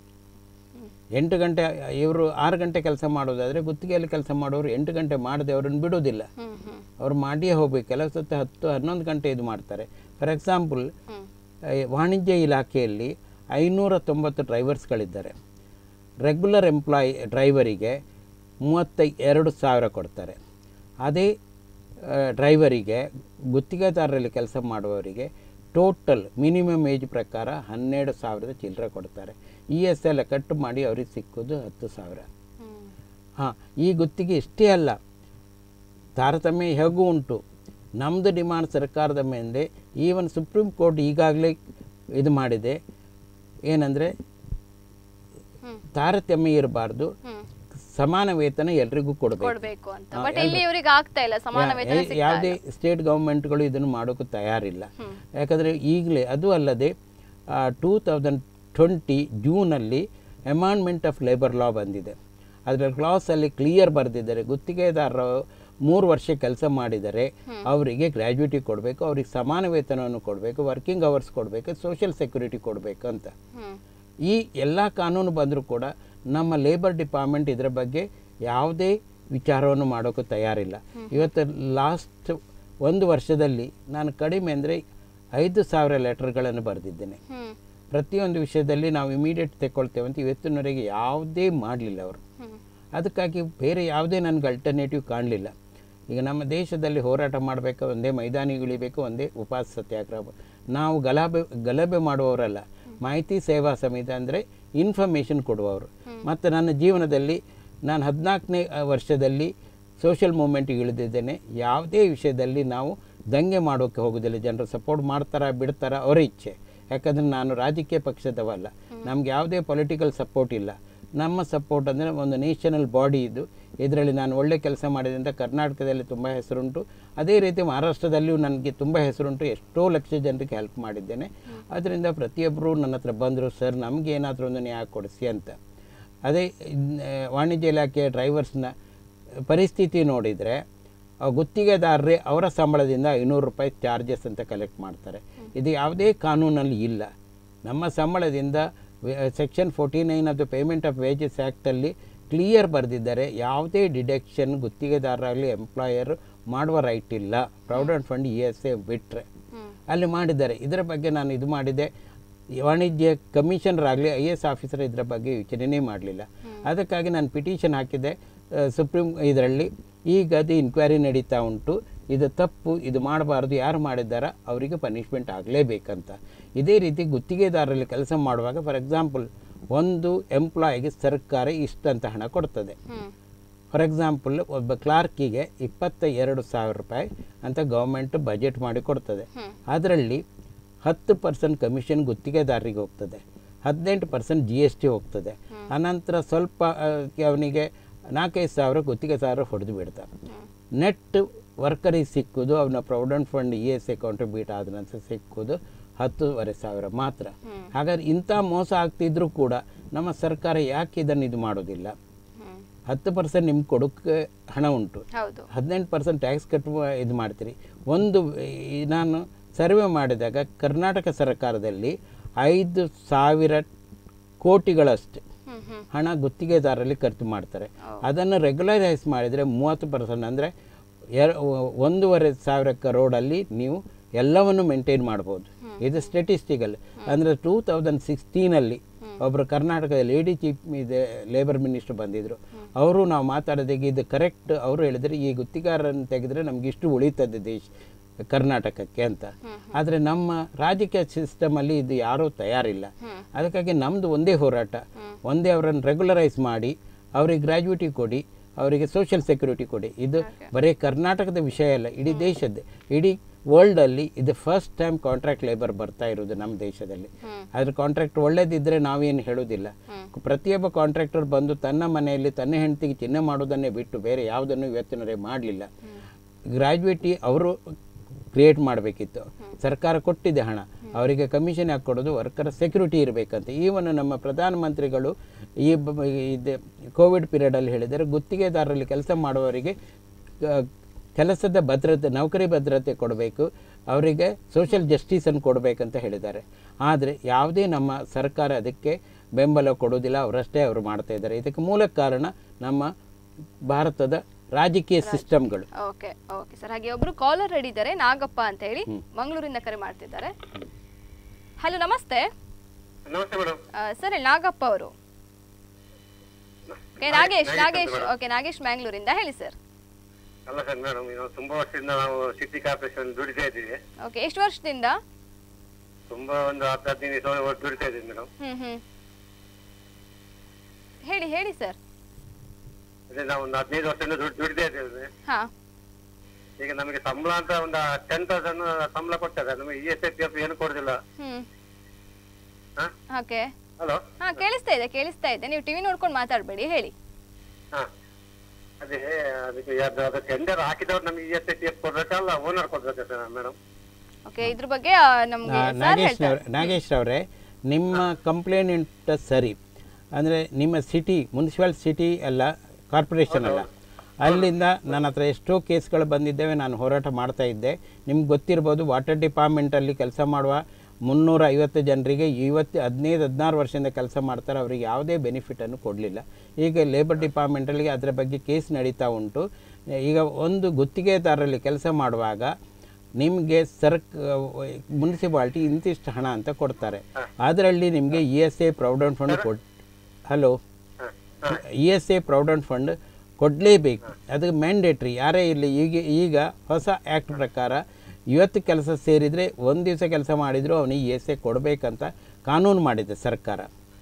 ಎಂಟು ಗಂಟೆ ಇವರು ಆರು ಗಂಟೆ ಕೆಲಸ ಮಾಡೋದಾದರೆ ಗುತ್ತಿಗೆಯಲ್ಲಿ ಕೆಲಸ ಮಾಡೋರು ಎಂಟು ಗಂಟೆ ಮಾಡದೆ ಅವರನ್ನು ಬಿಡೋದಿಲ್ಲ ಅವ್ರು ಮಾಡಿಯೇ ಹೋಗ್ಬೇಕು ಕೆಲವು ಸತ್ತು ಹತ್ತು ಹನ್ನೊಂದು ಗಂಟೆ ಇದು ಮಾಡ್ತಾರೆ ಫಾರ್ ಎಕ್ಸಾಂಪಲ್ ವಾಣಿಜ್ಯ ಇಲಾಖೆಯಲ್ಲಿ ಐನೂರ ತೊಂಬತ್ತು ಡ್ರೈವರ್ಸ್ಗಳಿದ್ದಾರೆ ರೆಗ್ಯುಲರ್ ಎಂಪ್ಲಾಯ್ ಡ್ರೈವರಿಗೆ ಮೂವತ್ತ ಎರಡು ಸಾವಿರ ಕೊಡ್ತಾರೆ ಅದೇ ಆ, ಡ್ರೈವರಿಗೆ ಗುತ್ತಿಗೆದಾರರಲ್ಲಿ ಕೆಲಸ ಮಾಡುವವರಿಗೆ ಟೋಟಲ್ ಮಿನಿಮಮ್ ಏಜ್ ಪ್ರಕಾರ ಹನ್ನೆರಡು ಸಾವಿರದ ಚಿಲ್ಲರೆ ಕೊಡ್ತಾರೆ ಇ ಎಸ್ ಎಲ್ಲ ಕಟ್ ಮಾಡಿ ಅವ್ರಿಗೆ ಸಿಕ್ಕೋದು ಹತ್ತು ಸಾವಿರ ಹಾಂ ಈ ಗುತ್ತಿಗೆ ಇಷ್ಟೇ ಅಲ್ಲ ತಾರತಮ್ಯ ಹೇಗೂ ಉಂಟು ನಮ್ಮದು ಡಿಮಾಂಡ್ ಸರ್ಕಾರದ ಮೇಲೆ ಈವನ್ ಸುಪ್ರೀಂ ಕೋರ್ಟ್ ಈಗಾಗಲೇ ಇದು ಮಾಡಿದೆ ಏನಂದರೆ ತಾರತಮ್ಯ ಇರಬಾರ್ದು ಸಮಾನ ವೇತನ ಎಲ್ರಿಗೂ ಕೊಡಬೇಕು ಕೊಡ್ಬೇಕು ಅಂತ ಬಟ್ ಇಲ್ಲಿ ಇವರಿಗೆ ಆಗ್ತಾ ಇಲ್ಲ ಸಮಾನ ವೇತನ ಸಿಗ್ತಾ ಯಾವುದೇ ಸ್ಟೇಟ್ ಗೌರ್ಮೆಂಟ್ಗಳು ಇದನ್ನು ಮಾಡೋಕ್ಕೆ ತಯಾರಿಲ್ಲ ಯಾಕಂದರೆ ಈಗಲೇ ಅದು ಅಲ್ಲದೆ ಟೂ ತೌಸಂಡ್ ಟ್ವೆಂಟಿ ಜೂನಲ್ಲಿ ಅಮಾಂಡ್ಮೆಂಟ್ ಆಫ್ ಲೇಬರ್ ಲಾ ಬಂದಿದೆ ಅದರ ಕ್ಲಾಸಲ್ಲಿ ಕ್ಲಿಯರ್ ಬರೆದಿದ್ದಾರೆ ಗುತ್ತಿಗೆದಾರರು ಮೂರು ವರ್ಷ ಕೆಲಸ ಮಾಡಿದರೆ ಅವರಿಗೆ ಗ್ರ್ಯಾಜುಯಿಟಿ ಕೊಡಬೇಕು ಅವ್ರಿಗೆ ಸಮಾನ ವೇತನವನ್ನು ಕೊಡಬೇಕು ವರ್ಕಿಂಗ್ ಅವರ್ಸ್ ಕೊಡಬೇಕು ಸೋಷಿಯಲ್ ಸೆಕ್ಯೂರಿಟಿ ಕೊಡಬೇಕು ಅಂತ ಹ್ಮ್ ಈ ಎಲ್ಲ ಕಾನೂನು ಬಂದರೂ ಕೂಡ ನಮ್ಮ ಲೇಬರ್ ಡಿಪಾರ್ಟ್ಮೆಂಟ್ ಇದರ ಬಗ್ಗೆ ಯಾವುದೇ ವಿಚಾರವನ್ನು ಮಾಡೋಕ್ಕೂ ತಯಾರಿಲ್ಲ ಇವತ್ತು ಲಾಸ್ಟ್ ಒಂದು ವರ್ಷದಲ್ಲಿ ನಾನು ಕಡಿಮೆ ಅಂದರೆ ಐದು ಸಾವಿರ ಲೆಟರ್ಗಳನ್ನು ಬರೆದಿದ್ದೇನೆ ಹ್ಮ್ ಪ್ರತಿಯೊಂದು ವಿಷಯದಲ್ಲಿ ನಾವು ಇಮಿಡಿಯೇಟ್ ತೆಕ್ಕೊಳ್ತೇವೆ ಅಂತ ಇವತ್ತಿನವರೆಗೆ ಯಾವುದೇ ಮಾಡಲಿಲ್ಲ ಅವರು ಹ್ಮ್ ಅದಕ್ಕಾಗಿ ಬೇರೆ ಯಾವುದೇ ನನಗೆ ಅಲ್ಟರ್ನೇಟಿವ್ ಕಾಣಲಿಲ್ಲ ಈಗ ನಮ್ಮ ದೇಶದಲ್ಲಿ ಹೋರಾಟ ಮಾಡಬೇಕು ಒಂದೇ ಮೈದಾನಿಗಿಳಿಬೇಕು ಒಂದೇ ಉಪವಾಸ ಸತ್ಯಾಗ್ರಹ ನಾವು ಗಲಾಬೆ ಗಲಭೆ ಮಾಡುವವರಲ್ಲ ಮಾಹಿತಿ ಸೇವಾ ಸಮಿತಿ ಅಂದರೆ ಇನ್ಫಾರ್ಮೇಷನ್ ಕೊಡುವವರು ಮತ್ತು ನನ್ನ ಜೀವನದಲ್ಲಿ ನಾನು ಹದಿನಾಲ್ಕನೇ ವರ್ಷದಲ್ಲಿ ಸೋಷಿಯಲ್ ಮೂಮೆಂಟಿಗೆ ಇಳಿದಿದ್ದೇನೆ ಯಾವುದೇ ವಿಷಯದಲ್ಲಿ ನಾವು ದಂಗೆ ಮಾಡೋಕ್ಕೆ ಹೋಗೋದಿಲ್ಲ ಜನರು ಸಪೋರ್ಟ್ ಮಾಡ್ತಾರಾ ಬಿಡ್ತಾರಾ ಅವರ ಇಚ್ಛೆ ಯಾಕಂದರೆ ನಾನು ರಾಜಕೀಯ ಪಕ್ಷದವಲ್ಲ ನಮ್ಗೆ ಯಾವುದೇ ಪೊಲಿಟಿಕಲ್ ಸಪೋರ್ಟ್ ಇಲ್ಲ ನಮ್ಮ ಸಪೋರ್ಟ್ ಅಂದರೆ ಒಂದು ನೇಷನಲ್ ಬಾಡಿ ಇದು ಇದರಲ್ಲಿ ನಾನು ಒಳ್ಳೆ ಕೆಲಸ ಮಾಡಿದ್ರಿಂದ ಕರ್ನಾಟಕದಲ್ಲಿ ತುಂಬ ಹೆಸರುಂಟು ಅದೇ ರೀತಿ ಮಹಾರಾಷ್ಟ್ರದಲ್ಲಿಯೂ ನನಗೆ ತುಂಬ ಹೆಸರುಂಟು ಎಷ್ಟೋ ಲಕ್ಷ ಜನರಿಗೆ ಹೆಲ್ಪ್ ಮಾಡಿದ್ದೇನೆ ಅದರಿಂದ ಪ್ರತಿಯೊಬ್ಬರು ನನ್ನ ಹತ್ರ ಬಂದರು ಸರ್ ನಮಗೆ ಏನಾದರೂ ಒಂದು ನ್ಯಾಯ ಕೊಡಿಸಿ ಅಂತ ಅದೇ ಇನ್, ಆ, ವಾಣಿಜ್ಯ ಇಲಾಖೆಯ ಡ್ರೈವರ್ಸ್ನ ಪರಿಸ್ಥಿತಿ ನೋಡಿದರೆ ಆ ಗುತ್ತಿಗೆದಾರರೇ ಅವರ ಸಂಬಳದಿಂದ ಐನೂರು ರೂಪಾಯಿ ಚಾರ್ಜಸ್ ಅಂತ ಕಲೆಕ್ಟ್ ಮಾಡ್ತಾರೆ ಇದು ಯಾವುದೇ ಕಾನೂನಲ್ಲಿ ಇಲ್ಲ ನಮ್ಮ ಸಂಬಳದಿಂದ section forty nine of the payment of wages ಆ್ಯಕ್ಟಲ್ಲಿ ಕ್ಲಿಯರ್ ಬರೆದಿದ್ದಾರೆ ಯಾವುದೇ ಡಿಡಕ್ಷನ್ ಗುತ್ತಿಗೆದಾರರಾಗಲಿ ಎಂಪ್ಲಾಯರ್ ಮಾಡುವ ರೈಟ್ ಇಲ್ಲ provident fund E S A ಬಿಟ್ಟರೆ ಅಲ್ಲಿ ಮಾಡಿದ್ದಾರೆ ಇದರ ಬಗ್ಗೆ ನಾನು ಇದು ಮಾಡಿದೆ ಈ ವಾಣಿಜ್ಯ ಕಮಿಷನರ್ ಆಗಲಿ ಐ ಎಸ್ ಆಫೀಸರ್ ಇದರ ಬಗ್ಗೆ ಯೋಚನೆನೇ ಮಾಡಲಿಲ್ಲ ಅದಕ್ಕಾಗಿ ನಾನು ಪಿಟಿಷನ್ ಹಾಕಿದೆ ಸುಪ್ರೀಂ ಇದರಲ್ಲಿ ಈಗ ಅದು ಇನ್ಕ್ವೈರಿ ನಡೀತಾ ಉಂಟು ಇದು ತಪ್ಪು ಇದು ಮಾಡಬಾರ್ದು ಯಾರು ಮಾಡಿದ್ದಾರ ಅವರಿಗೆ ಪನಿಷ್ಮೆಂಟ್ ಆಗಲೇಬೇಕಂತ ಇದೇ ರೀತಿ ಗುತ್ತಿಗೆದಾರರಲ್ಲಿ ಕೆಲಸ ಮಾಡುವಾಗ ಫಾರ್ ಎಕ್ಸಾಂಪಲ್ ಒಂದು ಎಂಪ್ಲಾಯಿಗೆ ಸರ್ಕಾರ ಇಷ್ಟಂತ ಹಣ ಕೊಡ್ತದೆ ಹ್ಮ್ ಫಾರ್ ಎಕ್ಸಾಂಪಲ್ ಒಬ್ಬ ಕ್ಲಾರ್ಕಿಗೆ ಇಪ್ಪತ್ತ ಎರಡು ಸಾವಿರ ರೂಪಾಯಿ ಅಂತ ಗೌರ್ಮೆಂಟ್ ಬಜೆಟ್ ಮಾಡಿ ಕೊಡ್ತದೆ ಅದರಲ್ಲಿ ಹತ್ತು ಪರ್ಸೆಂಟ್ ಕಮಿಷನ್ ಗುತ್ತಿಗೆದಾರರಿಗೆ ಹೋಗ್ತದೆ ಹದಿನೆಂಟು ಪರ್ಸೆಂಟ್ ಜಿ ಎಸ್ ಟಿ ಹೋಗ್ತದೆ ಅನಂತರ ಸ್ವಲ್ಪ ಆ, ಅವನಿಗೆ ನಾಲ್ಕೈದು ಸಾವಿರ ಗುತ್ತಿಗೆ ಸಾವಿರ ಹೊಡೆದು ಬಿಡ್ತಾರೆ ನೆಟ್ ವರ್ಕರಿಗೆ ಸಿಕ್ಕುದು ಅವನ provident fund E S A contribute ಆದ ನಂತರ ಸಿಕ್ಕುದು ಹತ್ತೂವರೆ ಸಾವಿರ ಮಾತ್ರ ಹಾಗಾದ್ರೆ ಇಂಥ ಮೋಸ ಆಗ್ತಿದ್ರೂ ಕೂಡ ನಮ್ಮ ಸರ್ಕಾರ ಯಾಕೆ ಇದನ್ನು ಇದು ಮಾಡೋದಿಲ್ಲ ಹ್ಮ್ ಹತ್ತು ಪರ್ಸೆಂಟ್ ನಿಮ್ಗೆ ಕೊಡೋಕ್ಕೆ ಹಣ ಉಂಟು ಹೌದು ಹದಿನೆಂಟು ಪರ್ಸೆಂಟ್ ಟ್ಯಾಕ್ಸ್ ಕಟ್ಟುವ ಇದು ಮಾಡ್ತೀರಿ ಒಂದು ಈ ನಾನು ಸರ್ವೆ ಮಾಡಿದಾಗ ಕರ್ನಾಟಕ ಸರ್ಕಾರದಲ್ಲಿ ಐದು ಸಾವಿರ ಕೋಟಿಗಳಷ್ಟು ಹ್ಮ್ ಹ್ಮ್ ಹಣ ಗುತ್ತಿಗೆದಾರರಲ್ಲಿ ಖರ್ಚು ಮಾಡ್ತಾರೆ ಅದನ್ನು ರೆಗ್ಯುಲರೈಸ್ ಮಾಡಿದರೆ ಮೂವತ್ತು ಪರ್ಸೆಂಟ್ ಅಂದರೆ ಎರ ಒಂದೂವರೆ ಸಾವಿರ ಕರೋಡಲ್ಲಿ ನೀವು ಎಲ್ಲವನ್ನು ಮೇಂಟೈನ್ ಮಾಡ್ಬೋದು ಇದು ಸ್ಟೆಟಿಸ್ಟಿಕಲ್ ಅಂದರೆ ಟೂ ತೌಸಂಡ್ ಸಿಕ್ಸ್ಟೀನಲ್ಲಿ ಒಬ್ಬರು ಕರ್ನಾಟಕದ ಲೇಡಿ ಚೀಫ್ ಇದೆ ಲೇಬರ್ ಮಿನಿಸ್ಟರ್ ಬಂದಿದ್ದರು ಅವರು ನಾವು ಮಾತಾಡಿದಾಗ ಇದು ಕರೆಕ್ಟ್ ಅವರು ಹೇಳಿದರೆ ಈ ಗುತ್ತಿಗಾರರನ್ನು ತೆಗೆದರೆ ನಮ್ಗೆ ಇಷ್ಟು ಉಳಿತದೆ ದೇಶ ಕರ್ನಾಟಕಕ್ಕೆ ಅಂತ ಆದರೆ ನಮ್ಮ ರಾಜಕೀಯ ಸಿಸ್ಟಮಲ್ಲಿ ಇದು ಯಾರೂ ತಯಾರಿಲ್ಲ ಅದಕ್ಕಾಗಿ ನಮ್ಮದು ಒಂದೇ ಹೋರಾಟ ಒಂದೇ ಅವರನ್ನು ರೆಗ್ಯುಲರೈಸ್ ಮಾಡಿ ಅವರಿಗೆ ಗ್ರ್ಯಾಜುಯಿಟಿ ಕೊಡಿ ಅವರಿಗೆ ಸೋಷಿಯಲ್ ಸೆಕ್ಯೂರಿಟಿ ಕೊಡಿ ಇದು ಬರೀ ಕರ್ನಾಟಕದ ವಿಷಯ ಅಲ್ಲ ಇಡೀ ದೇಶದ್ದು ಇಡೀ ವರ್ಲ್ಡಲ್ಲಿ ಇದು ಫಸ್ಟ್ ಟೈಮ್ ಕಾಂಟ್ರಾಕ್ಟ್ ಲೇಬರ್ ಬರ್ತಾ ಇರೋದು ನಮ್ಮ ದೇಶದಲ್ಲಿ ಅದ್ರ ಕಾಂಟ್ರಾಕ್ಟ್ ಒಳ್ಳೇದಿದ್ದರೆ ನಾವೇನು ಹೇಳೋದಿಲ್ಲ ಪ್ರತಿಯೊಬ್ಬ ಕಾಂಟ್ರಾಕ್ಟರ್ ಬಂದು ತನ್ನ ಮನೆಯಲ್ಲಿ ತನ್ನ ಹೆಂಡತಿಗೆ ಚಿನ್ನ ಮಾಡೋದನ್ನೇ ಬಿಟ್ಟು ಬೇರೆ ಯಾವುದನ್ನು ಇವತ್ತಿನವರೆಗೆ ಮಾಡಲಿಲ್ಲ ಗ್ರ್ಯಾಜುಯೇಟಿ ಅವರು ಕ್ರಿಯೇಟ್ ಮಾಡಬೇಕಿತ್ತು ಸರ್ಕಾರ ಕೊಟ್ಟಿದೆ ಹಣ ಅವರಿಗೆ ಕಮಿಷನ್ ಯಾಕೆ ಕೊಡೋದು ವರ್ಕರ್ ಸೆಕ್ಯೂರಿಟಿ ಇರಬೇಕಂತ ಈವನ್ ನಮ್ಮ ಪ್ರಧಾನಮಂತ್ರಿಗಳು ಈ ಬ- ಇದು ಕೋವಿಡ್ ಪೀರಿಯಡಲ್ಲಿ ಹೇಳಿದರೆ ಗುತ್ತಿಗೆದಾರರಲ್ಲಿ ಕೆಲಸ ಮಾಡುವವರಿಗೆ ಕ- ಕೆಲಸದ ಭದ್ರತೆ ನೌಕರಿ ಭದ್ರತೆ ಕೊಡಬೇಕು ಅವರಿಗೆ ಸೋಷಿಯಲ್ ಜಸ್ಟಿಸನ್ನು ಕೊಡಬೇಕಂತ ಹೇಳಿದ್ದಾರೆ ಆದರೆ ಯಾವುದೇ ನಮ್ಮ ಸರ್ಕಾರ ಅದಕ್ಕೆ ಬೆಂಬಲ ಕೊಡೋದಿಲ್ಲ ಅವರಷ್ಟೇ ಅವರು ಮಾಡ್ತಾ ಇದ್ದಾರೆ ಇದಕ್ಕೆ ಮೂಲ ಕಾರಣ ನಮ್ಮ ಭಾರತದ ರಾಜಕೀಯ ಸಿಸ್ಟಮ್ಗಳು ಓಕೆ ಓಕೆ ಸರ್ ಹಾಗೆ ಒಬ್ರು ಕಾಲರ್ ರೆಡಿ ಇದ್ದಾರೆ ನಾಗಪ್ಪ ಅಂತ ಹೇಳಿ ಮಂಗಳೂರಿಂದ ಕರೆ ಮಾಡ್ತಿದ್ದಾರೆ ಹಲೋ ನಮಸ್ತೆ ನಮಸ್ತೆ ಮೇಡಮ್ ಸರ್ ನಾಗಪ್ಪ ಅವರು ಓಕೆ ನಾಗೇಶ್ ನಾಗೇಶ್ ಓಕೆ ನಾಗೇಶ್ ಮ್ಯಾಂಗ್ಳೂರಿಂದ ಹೇಳಿ ಸರ್ ಅಲ್ಲ ಸರ್ ಮೇಡಮ್ ನಾವು ತುಂಬಾ ವರ್ಷದಿಂದ ನಾವು ಸಿಟಿ ಕಾರ್ಪೊರೇಷನ್ ದುಡಿತಾ ಇದ್ದೀವಿ ಓಕೆ ಎಷ್ಟು ವರ್ಷದಿಂದ ತುಂಬಾ ಒಂದು ಹತ್ತು ಹದಿನೈದು ಸಾವಿರ ವರ್ಷ ದುಡಿತಾ ಇದ್ದೀವಿ ಮೇಡಮ್ ಹ್ಮ್ ಹ್ಮ್ ಹೇಳಿ ಹೇಳಿ ಸರ್ ಅದೇ ನಾವು ಒಂದು ಹದಿನೈದು ವರ್ಷದಿಂದ ದುಡ್ಡು ದುಡಿತಾ ಇದ್ದೇವೆ ಹಾ ಈಗ ನಮಗೆ ಸಂಬಳ ಅಂತ ಒಂದು ಟೆನ್ ತೌಸಂಡ್ ಸಂಬಳ ಕೊಡ್ತಾರೆ ನಮಗೆ E S I P F ಏನು ಕೊಡುದಿಲ್ಲ ಹ್ಮ್ ಹಾ ಓಕೆ ಹಲೋ ಹಾ ಕೇಳಿಸ್ತಾ ಇದೆ ಕೇಳಿಸ್ತಾ ಇದೆ ನೀವು ಟಿವಿ ನೋಡ್ಕೊಂಡು ಮಾತಾಡಬೇಡಿ ಹೇಳಿ ಹಾ ಅದೇ ಅದಕ್ಕೆ ಅದು ಅದು ಟೆಂಡರ್ ಹಾಕಿದವ್ರು ನಮಗೆ E S I P F ಕೊಡ್ಬೇಕಲ್ಲ ಓನರ್ ಕೊಡ್ಬೇಕಾ ಸರ್ ಮೇಡಮ್ ಓಕೆ ಇದ್ರ ಬಗ್ಗೆ ಆ, ನಮ್ಗೆ ಆ, ಸರ್ ನಾಗೇಶ್ ಹೇಳ್ತಾರೆ ಅವ್ರೆ- ನಾಗೇಶ್ ಅವರೇ ನಿಮ್ಮ ಕಂಪ್ಲೇಂಟ್ ಸರಿ ಅಂದರೆ ನಿಮ್ಮ ಸಿಟಿ ಮುನ್ಸಿಪಲ್ ಸಿಟಿ ಅಲ್ಲ ಕಾರ್ಪೊರೇಷನ್ ಅಲ್ಲ ಅಲ್ಲಿಂದ ನನ್ನ ಹತ್ರ ಎಷ್ಟೋ ಕೇಸ್ಗಳು ಬಂದಿದ್ದೇವೆ ನಾನು ಹೋರಾಟ ಮಾಡ್ತಾ ಇದ್ದೆ ನಿಮ್ಗೆ ಗೊತ್ತಿರ್ಬೋದು ವಾಟರ್ ಡಿಪಾರ್ಟ್ಮೆಂಟಲ್ಲಿ ಕೆಲಸ ಮಾಡುವ ಮುನ್ನೂರ ಐವತ್ತು ಜನರಿಗೆ ಇವತ್ತು ಹದಿನೈದು ಹದಿನಾರು ವರ್ಷದಿಂದ ಕೆಲಸ ಮಾಡ್ತಾರೆ ಅವರಿಗೆ ಯಾವುದೇ ಬೆನಿಫಿಟನ್ನು ಕೊಡಲಿಲ್ಲ ಈಗ ಲೇಬರ್ ಡಿಪಾರ್ಟ್ಮೆಂಟಲ್ಲಿ ಅದರ ಬಗ್ಗೆ ಕೇಸ್ ನಡೀತಾ ಉಂಟು ಈಗ ಒಂದು ಗುತ್ತಿಗೆದಾರರಲ್ಲಿ ಕೆಲಸ ಮಾಡುವಾಗ ನಿಮಗೆ ಸರ್ಕ್ ಮುನ್ಸಿಪಾಲ್ಟಿ ಇಂತಿಷ್ಟು ಹಣ ಅಂತ ಕೊಡ್ತಾರೆ ಅದರಲ್ಲಿ ನಿಮಗೆ E S A provident fund ಕೊಡ್ hello E S A provident fund ಕೊಡಲೇಬೇಕು ಅದು ಮ್ಯಾಂಡೇಟ್ರಿ ಯಾರೇ ಇರಲಿ ಈಗ ಈಗ ಹೊಸ ಆ್ಯಕ್ಟ್ ಪ್ರಕಾರ ಇವತ್ತು ಕೆಲಸ ಸೇರಿದರೆ ಒಂದು ದಿವಸ ಕೆಲಸ ಮಾಡಿದರೂ ಅವನಿಗೆ ಇ ಎಸ್ ಎ ಕೊಡಬೇಕಂತ ಕಾನೂನು ಮಾಡಿದೆ ಸರ್ಕಾರ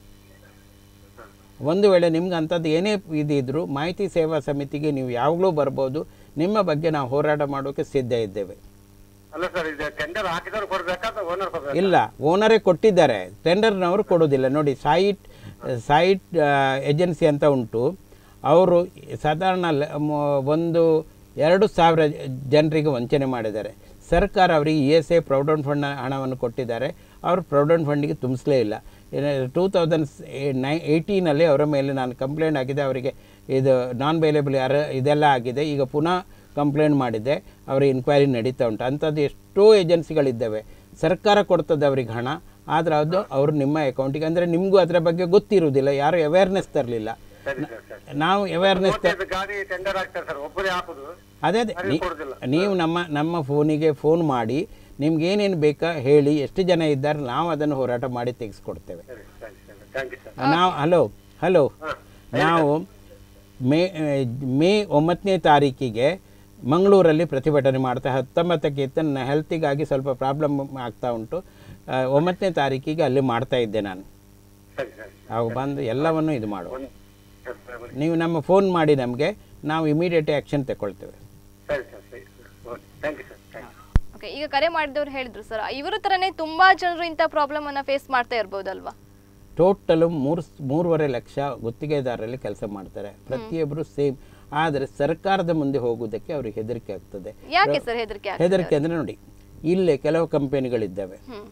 ಒಂದು ವೇಳೆ ನಿಮ್ಗೆ ಅಂಥದ್ದು ಏನೇ ಇದಿದ್ರು ಮಾಹಿತಿ ಸೇವಾ ಸಮಿತಿಗೆ ನೀವು ಯಾವಾಗಲೂ ಬರ್ಬೋದು ನಿಮ್ಮ ಬಗ್ಗೆ ನಾವು ಹೋರಾಟ ಮಾಡೋಕ್ಕೆ ಸಿದ್ಧ ಇದ್ದೇವೆ ಅಲ್ಲ ಸರ್ ಇದು ಟೆಂಡರ್ ಹಾಕಿದವ್ರು ಕೊಡ್ಬೇಕಾ ಅಥವಾ ಓನರ್ ಕೊಡ್ಬೇಕಾ ಇಲ್ಲ ಓನರೇ ಕೊಟ್ಟಿದ್ದಾರೆ ಟೆಂಡರ್ನವರು ಕೊಡೋದಿಲ್ಲ ನೋಡಿ ಸೈಟ್ ಸೈಟ್ ಏಜೆನ್ಸಿ ಅಂತ ಉಂಟು ಅವರು ಸಾಧಾರಣ ಲ- ಮ- ಒಂದು ಎರಡು ಸಾವಿರ ಜನರಿಗೆ ವಂಚನೆ ಮಾಡಿದ್ದಾರೆ ಸರ್ಕಾರ ಅವರಿಗೆ E S A provident fund ಹಣವನ್ನು ಕೊಟ್ಟಿದ್ದಾರೆ ಅವರು ಪ್ರಾವಿಡೆಂಟ್ ಫಂಡಿಗೆ ತುಂಬಿಸಲೇ ಇಲ್ಲ ಟೂ ತೌಸಂಡ್ ನೈ ಏಯ್ಟೀನಲ್ಲಿ ಅವರ ಮೇಲೆ ನಾನು ಕಂಪ್ಲೇಂಟ್ ಆಗಿದೆ ಅವರಿಗೆ ಇದು ನಾನ್ ಬೈಲೇಬಲ್ ಯಾರು ಇದೆಲ್ಲ ಆಗಿದೆ ಈಗ ಪುನಃ ಕಂಪ್ಲೇಂಟ್ ಮಾಡಿದ್ದೆ ಅವರ ಇನ್ಕ್ವೈರಿ ನಡೀತಾ ಉಂಟು ಅಂಥದ್ದು ಎಷ್ಟೋ ಏಜೆನ್ಸಿಗಳಿದ್ದಾವೆ ಸರ್ಕಾರ ಕೊಡ್ತದೆ ಅವ್ರಿಗೆ ಹಣ ಆದರೆ ಅದು ಅವರು ನಿಮ್ಮ ಅಕೌಂಟಿಗೆ ಅಂದರೆ ನಿಮಗೂ ಅದರ ಬಗ್ಗೆ ಗೊತ್ತಿರುವುದಿಲ್ಲ ಯಾರು ಅವೇರ್ನೆಸ್ ತರಲಿಲ್ಲ ಸರಿ ಸರ್ ಸರ್ ನಾವು ಅವೇರ್ನೆಸ್ ಮೂವತ್ತೈದು ಗಾಡಿ ಟೆಂಡರ್ ಆಗ್ತಾರೆ ಸರ್ ಒಬ್ಬರೇ ಹಾಕುದು ಅದೇ ಅದೇ ಅರಿವು ನೀ- ಕೊಡುದಿಲ್ಲ. ನೀವು ನಮ್ಮ ನಮ್ಮ ಫೋನಿಗೆ ಫೋನ್ ಮಾಡಿ ನಿಮ್ಗೆ ಏನೇನು ಬೇಕಾ ಹೇಳಿ ಎಷ್ಟು ಜನ ಇದ್ದಾರೆ ನಾವು ಅದನ್ನು ಹೋರಾಟ ಮಾಡಿ ತೆಗೆಸ್ಕೊಡ್ತೇವೆ ಸರಿ ಸರಿ ಸರಿ ಥ್ಯಾಂಕ್ ಯು ಸರ್ ನಾವು ಹಲೋ ಹಲೋ ನಾವು ಮೇ ಮೇ ಒಂಬತ್ತನೇ ತಾರೀಕಿಗೆ ಮಂಗಳೂರಲ್ಲಿ ಪ್ರತಿಭಟನೆ ಮಾಡ್ತಾ ಹತ್ತೊಂಬತ್ತಕ್ಕೆ ಇತ್ತು ನನ್ನ ಹೆಲ್ತಿಗಾಗಿ ಸ್ವಲ್ಪ ಪ್ರಾಬ್ಲಮ್ ಆಗ್ತಾ ಉಂಟು ಆ, ಒಂಬತ್ತನೇ ತಾರೀಕಿಗೆ ಅಲ್ಲಿ ಮಾಡ್ತಾ ಇದ್ದೆ ನಾನು ಸರಿ ಸರಿ ಅವಾಗ ಬಂದು ಎಲ್ಲವನ್ನು ಇದು ಮಾಡುವ ಒಂದು ಸರಿ ಸರಿ ನೀವು ನಮ್ಮ ಫೋನ್ ಮಾಡಿ ನಮಗೆ ನಾವು ಇಮಿಡಿಯೇಟ್ ಆ್ಯಕ್ಷನ್ ತಗೊಳ್ತೇವೆ ಸರಿ ಸರ್ ಸರಿ okay thank you sir thank you okay ಈಗ ಕರೆ ಮಾಡಿದವ್ರು ಹೇಳಿದ್ರು ಸರ್ ಇವರ ತರನೇ ತುಂಬಾ ಜನರು ಇಂಥ ಪ್ರಾಬ್ಲಮ್ ಅನ್ನ ಫೇಸ್ ಮಾಡ್ತಾ ಇರ್ಬೋದಲ್ವಾ ಟೋಟಲು ಮೂರು ಮೂರುವರೆ ಲಕ್ಷ ಗುತ್ತಿಗೆದಾರರಲ್ಲಿ ಕೆಲಸ ಮಾಡ್ತಾರೆ ಪ್ರತಿಯೊಬ್ಬರು ಸೇಮ್ ಆದರೆ ಸರ್ಕಾರದ ಮುಂದೆ ಹೋಗುವುದಕ್ಕೆ ಅವ್ರಿಗೆ ಹೆದರಿಕೆ ಆಗ್ತದೆ ಯಾಕೆ ಸರ್ ಹೆದರಿಕೆ ಆಗ್ತದೆ? ಹೆದರಿಕೆ ಅಂದರೆ ನೋಡಿ ಇಲ್ಲೇ ಕೆಲವು ಕಂಪನಿಗಳಿದ್ದಾವೆ ಹ್ಮ್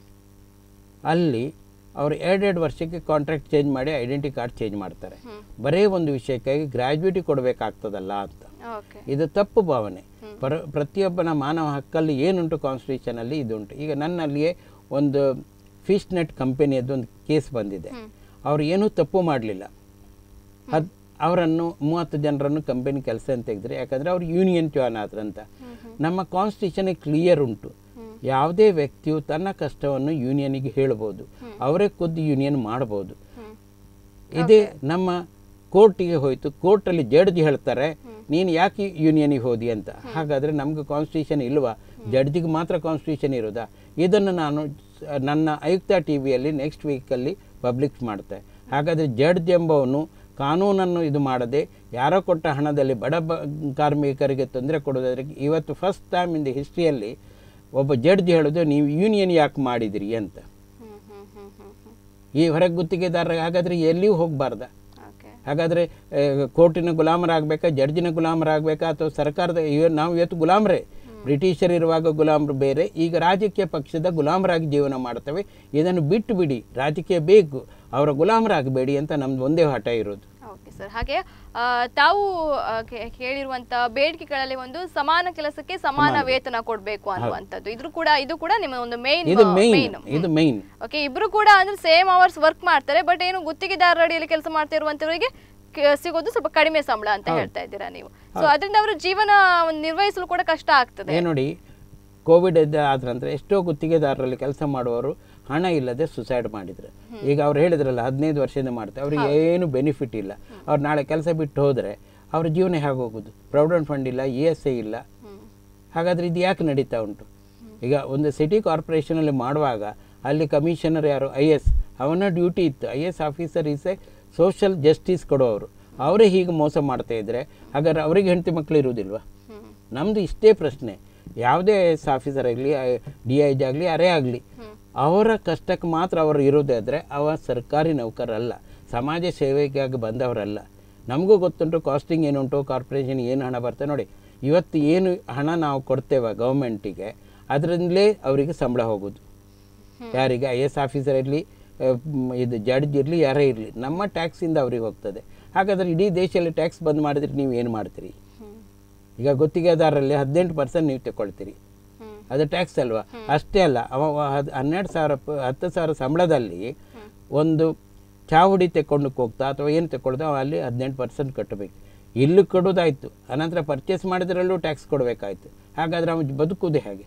ಅಲ್ಲಿ ಅವರು ಎರಡೆರಡು ವರ್ಷಕ್ಕೆ ಕಾಂಟ್ರಾಕ್ಟ್ ಚೇಂಜ್ ಮಾಡಿ ಐಡೆಂಟಿ ಕಾರ್ಡ್ ಚೇಂಜ್ ಮಾಡ್ತಾರೆ ಬರೇ ಒಂದು ವಿಷಯಕ್ಕಾಗಿ ಗ್ರ್ಯಾಜುಯಿಟಿ ಕೊಡಬೇಕಾಗ್ತದಲ್ಲ ಅಂತ ಓಕೆ ಇದು ತಪ್ಪು ಭಾವನೆ ಪರ ಪ್ರತಿಯೊಬ್ಬನ ಮಾನವ ಹಕ್ಕಲ್ಲಿ ಏನುಂಟು ಕಾನ್ಸ್ಟಿಟ್ಯೂಷನಲ್ಲಿ ಇದುಂಟು ಈಗ ನನ್ನಲ್ಲಿಯೇ ಒಂದು ಫಿಶ್ ನೆಟ್ ಕಂಪನಿಯದ್ದು ಒಂದು ಕೇಸ್ ಬಂದಿದೆ ಅವರು ಏನೂ ತಪ್ಪು ಮಾಡಲಿಲ್ಲ ಅದು ಅವರನ್ನು ಮೂವತ್ತು ಜನರನ್ನು ಕಂಪನಿ ಕೆಲಸ ಅಂತ ತೆಗೆದ್ರೆ ಯಾಕಂದರೆ ಅವ್ರು ಯೂನಿಯನ್ ಜಾಯ್ನ್ ಆದ್ರಂತ ನಮ್ಮ ಕಾನ್ಸ್ಟಿಟ್ಯೂಷನ್ ಕ್ಲಿಯರ್ ಉಂಟು ಯಾವುದೇ ವ್ಯಕ್ತಿಯು ತನ್ನ ಕಷ್ಟವನ್ನು ಯೂನಿಯನಿಗೆ ಹೇಳ್ಬೋದು ಅವರೇ ಖುದ್ದು ಯೂನಿಯನ್ ಮಾಡ್ಬೋದು ಇದೇ ನಮ್ಮ ಕೋರ್ಟಿಗೆ ಹೋಯ್ತು ಕೋರ್ಟಲ್ಲಿ ಜಡ್ಜ್ ಹೇಳ್ತಾರೆ ನೀನು ಯಾಕೆ ಯೂನಿಯನಿಗೆ ಹೋದಿ ಅಂತ ಹಾಗಾದರೆ ನಮ್ಗೆ ಕಾನ್ಸ್ಟಿಟ್ಯೂಷನ್ ಇಲ್ವಾ ಜಡ್ಜಿಗೆ ಮಾತ್ರ ಕಾನ್ಸ್ಟಿಟ್ಯೂಷನ್ ಇರೋದಾ ಇದನ್ನು ನಾನು ಸ- ನನ್ನ ಆಯುಕ್ತ ಟಿ ವಿಯಲ್ಲಿ ನೆಕ್ಸ್ಟ್ ವೀಕಲ್ಲಿ ಪಬ್ಲಿಕ್ ಮಾಡ್ತೆ ಹಾಗಾದರೆ ಜಡ್ಜ್ ಎಂಬವನು ಕಾನೂನನ್ನು ಇದು ಮಾಡದೆ ಯಾರೋ ಕೊಟ್ಟ ಹಣದಲ್ಲಿ ಬಡ ಬ ಕಾರ್ಮಿಕರಿಗೆ ತೊಂದರೆ ಕೊಡೋದಾದ್ರೆ ಇವತ್ತು ಫಸ್ಟ್ ಟೈಮ್ ಇನ್ ದಿ ಹಿಸ್ಟ್ರಿಯಲ್ಲಿ ಒಬ್ಬ ಜಡ್ಜ್ ಹೇಳೋದು ನೀವು ಯೂನಿಯನ್ ಯಾಕೆ ಮಾಡಿದಿರಿ ಅಂತ ಹ್ಮ್ ಹ್ಮ್ ಹ್ಮ್ ಹ್ಮ್ ಹ್ಮ್ ಈ ಹೊರಗೆ ಗುತ್ತಿಗೆದಾರ ಹಾಗಾದರೆ ಎಲ್ಲಿಯೂ ಹೋಗಬಾರ್ದ ಓಕೆ ಹಾಗಾದರೆ ಕೋರ್ಟಿನ ಗುಲಾಮರಾಗಬೇಕಾ ಜಡ್ಜಿನ ಗುಲಾಮರಾಗಬೇಕಾ ಅಥವಾ ಸರ್ಕಾರದ ಇವ ನಾವು ಇವತ್ತು ಗುಲಾಮರೇ ಬ್ರಿಟಿಷರ್ ಇರುವಾಗ ಗುಲಾಮರು ಬೇರೆ ಈಗ ರಾಜಕೀಯ ಪಕ್ಷದ ಗುಲಾಮರಾಗಿ ಜೀವನ ಮಾಡ್ತವೆ ಇದನ್ನು ಬಿಟ್ಟು ಬಿಡಿ ರಾಜಕೀಯ ಬೇಕು ಅವರ ಗುಲಾಮರಾಗಬೇಡಿ ಅಂತ ನಮ್ದು ಒಂದೇ ಹಠ ಇರೋದು ಓಕೆ ಸರ್ ಹಾಗೆ ಆ, ತಾವು ಆ, ಕೇ- ಕೇಳಿರುವಂತ ಬೇಡಿಕೆಗಳಲ್ಲಿ ಒಂದು ಸಮಾನ ಕೆಲಸಕ್ಕೆ ಸಮಾನ ವೇತನ ಕೊಡಬೇಕು ಅನ್ನುವಂಥದ್ದು ಇದ್ರ ಕೂಡ ಇದು ಕೂಡ ನಿಮ್ಮ ಒಂದು ಮೇನ್ ಇದು ಮೇಯ್ನ್ ಇದು ಮೇಯ್ನ್ ಓಕೆ ಇಬ್ರು ಕೂಡ ಅಂದ್ರೆ ಸೇಮ್ ಅವರ್ಸ್ ವರ್ಕ್ ಮಾಡ್ತಾರೆ ಬಟ್ ಏನು ಗುತ್ತಿಗೆದಾರರ ಅಡಿಯಲ್ಲಿ ಕೆಲಸ ಮಾಡ್ತಾ ಇರುವಂತವರಿಗೆ ಕ- ಸಿಗೋದು ಸ್ವಲ್ಪ ಕಡಿಮೆ ಸಂಬಳ ಅಂತ ಹೇಳ್ತಾ ಇದ್ದೀರಾ ನೀವು ಸೊ ಅದರಿಂದ ಅವರ ಜೀವನ ಒಂದು ನಿರ್ವಹಿಸಲು ಕೂಡ ಕಷ್ಟ ಆಗ್ತದೆ ಏ ನೋಡಿ ಕೋವಿಡ್ ಆದ ನಂತರ ಎಷ್ಟೋ ಗುತ್ತಿಗೆದಾರರಲ್ಲಿ ಕೆಲಸ ಮಾಡುವವರು ಹಣ ಇಲ್ಲದೆ ಸುಸೈಡ್ ಮಾಡಿದ್ರು ಈಗ ಅವ್ರು ಹೇಳಿದ್ರಲ್ಲ ಹದಿನೈದು ವರ್ಷದಿಂದ ಮಾಡ್ತಾರೆ ಅವ್ರಿಗೆ ಏನು ಬೆನಿಫಿಟ್ ಇಲ್ಲ ಅವ್ರು ನಾಳೆ ಕೆಲಸ ಬಿಟ್ಟು ಹೋದರೆ ಅವ್ರ ಜೀವನ ಹೇಗೆ ಹೋಗೋದು ಪ್ರಾವಿಡೆಂಟ್ ಫಂಡ್ ಇಲ್ಲ ಇ ಎಸ್ ಐ ಇಲ್ಲ ಹಾಗಾದರೆ ಇದು ಯಾಕೆ ನಡೀತಾ ಉಂಟು ಈಗ ಒಂದು ಸಿಟಿ ಕಾರ್ಪೊರೇಷನಲ್ಲಿ ಮಾಡುವಾಗ ಅಲ್ಲಿ ಕಮಿಷನರ್ ಯಾರು ಐ ಎಸ್ ಅವನ ಡ್ಯೂಟಿ ಇತ್ತು I S officer is a social justice ಕೊಡೋರು ಅವರೇ ಹೀಗೆ ಮೋಸ ಮಾಡ್ತಾ ಇದ್ದರೆ ಹಾಗಾದ್ರೆ ಅವರಿಗೆ ಹೆಂಡತಿ ಮಕ್ಕಳು ಇರುವುದಿಲ್ವಾ ನಮ್ಮದು ಇಷ್ಟೇ ಪ್ರಶ್ನೆ ಯಾವುದೇ ಐ ಎಸ್ ಆಫೀಸರ್ ಆಗಲಿ ಡಿ ಐ ಜಿ ಆಗಲಿ ಯಾರೇ ಆಗಲಿ ಅವರ ಕಷ್ಟಕ್ಕೆ ಮಾತ್ರ ಅವರು ಇರೋದಾದರೆ ಅವ ಸರ್ಕಾರಿ ನೌಕರಲ್ಲ ಸಮಾಜ ಸೇವೆಗಾಗಿ ಬಂದವರಲ್ಲ ನಮಗೂ ಗೊತ್ತುಂಟು ಕಾಸ್ಟಿಂಗ್ ಏನುಂಟು ಕಾರ್ಪೊರೇಷನ್ ಏನು ಹಣ ಬರ್ತದೆ ನೋಡಿ ಇವತ್ತು ಏನು ಹಣ ನಾವು ಕೊಡ್ತೇವೆ ಗೌರ್ಮೆಂಟಿಗೆ ಅದರಿಂದಲೇ ಅವರಿಗೆ ಸಂಬಳ ಹೋಗೋದು ಯಾರಿಗೆ ಐ ಎಸ್ ಆಫೀಸರ್ ಇರಲಿ ಇದು ಜಡ್ಜ್ ಇರಲಿ ಯಾರೇ ಇರಲಿ ನಮ್ಮ ಟ್ಯಾಕ್ಸಿಂದ ಅವ್ರಿಗೆ ಹೋಗ್ತದೆ ಹಾಗಾದರೆ ಇಡೀ ದೇಶದಲ್ಲಿ ಟ್ಯಾಕ್ಸ್ ಬಂದ್ ಮಾಡಿದ್ರೆ ನೀವು ಏನು ಮಾಡ್ತೀರಿ ಈಗ ಗುತ್ತಿಗೆದಾರರಲ್ಲಿ ಹದಿನೆಂಟು ಪರ್ಸೆಂಟ್ ನೀವು ತಗೊಳ್ತೀರಿ ಅದು ಟ್ಯಾಕ್ಸ್ ಅಲ್ವಾ ಅಷ್ಟೇ ಅಲ್ಲ ಅವ ಹದ್- ಹನ್ನೆರಡು ಸಾವಿರ ಪ- ಹತ್ತು ಸಾವಿರ ಸಂಬಳದಲ್ಲಿ ಒಂದು ಚಾವುಡಿ ತೆಕ್ಕೊಂಡು ಹೋಗ್ತಾ ಅಥವಾ ಏನು ತೆಕ್ಕೊಳ್ತಾ ಅವ ಅಲ್ಲಿ ಹದಿನೆಂಟು ಪರ್ಸೆಂಟ್ ಕಟ್ಟಬೇಕು ಇಲ್ಲಿ ಕೊಡೋದಾಯ್ತು ಅನಂತರ ಪರ್ಚೇಸ್ ಮಾಡಿದ್ರಲ್ಲೂ ಟ್ಯಾಕ್ಸ್ ಕೊಡಬೇಕಾಯ್ತು ಹಾಗಾದ್ರೆ ಅವನು ಬದುಕುವುದು ಹೇಗೆ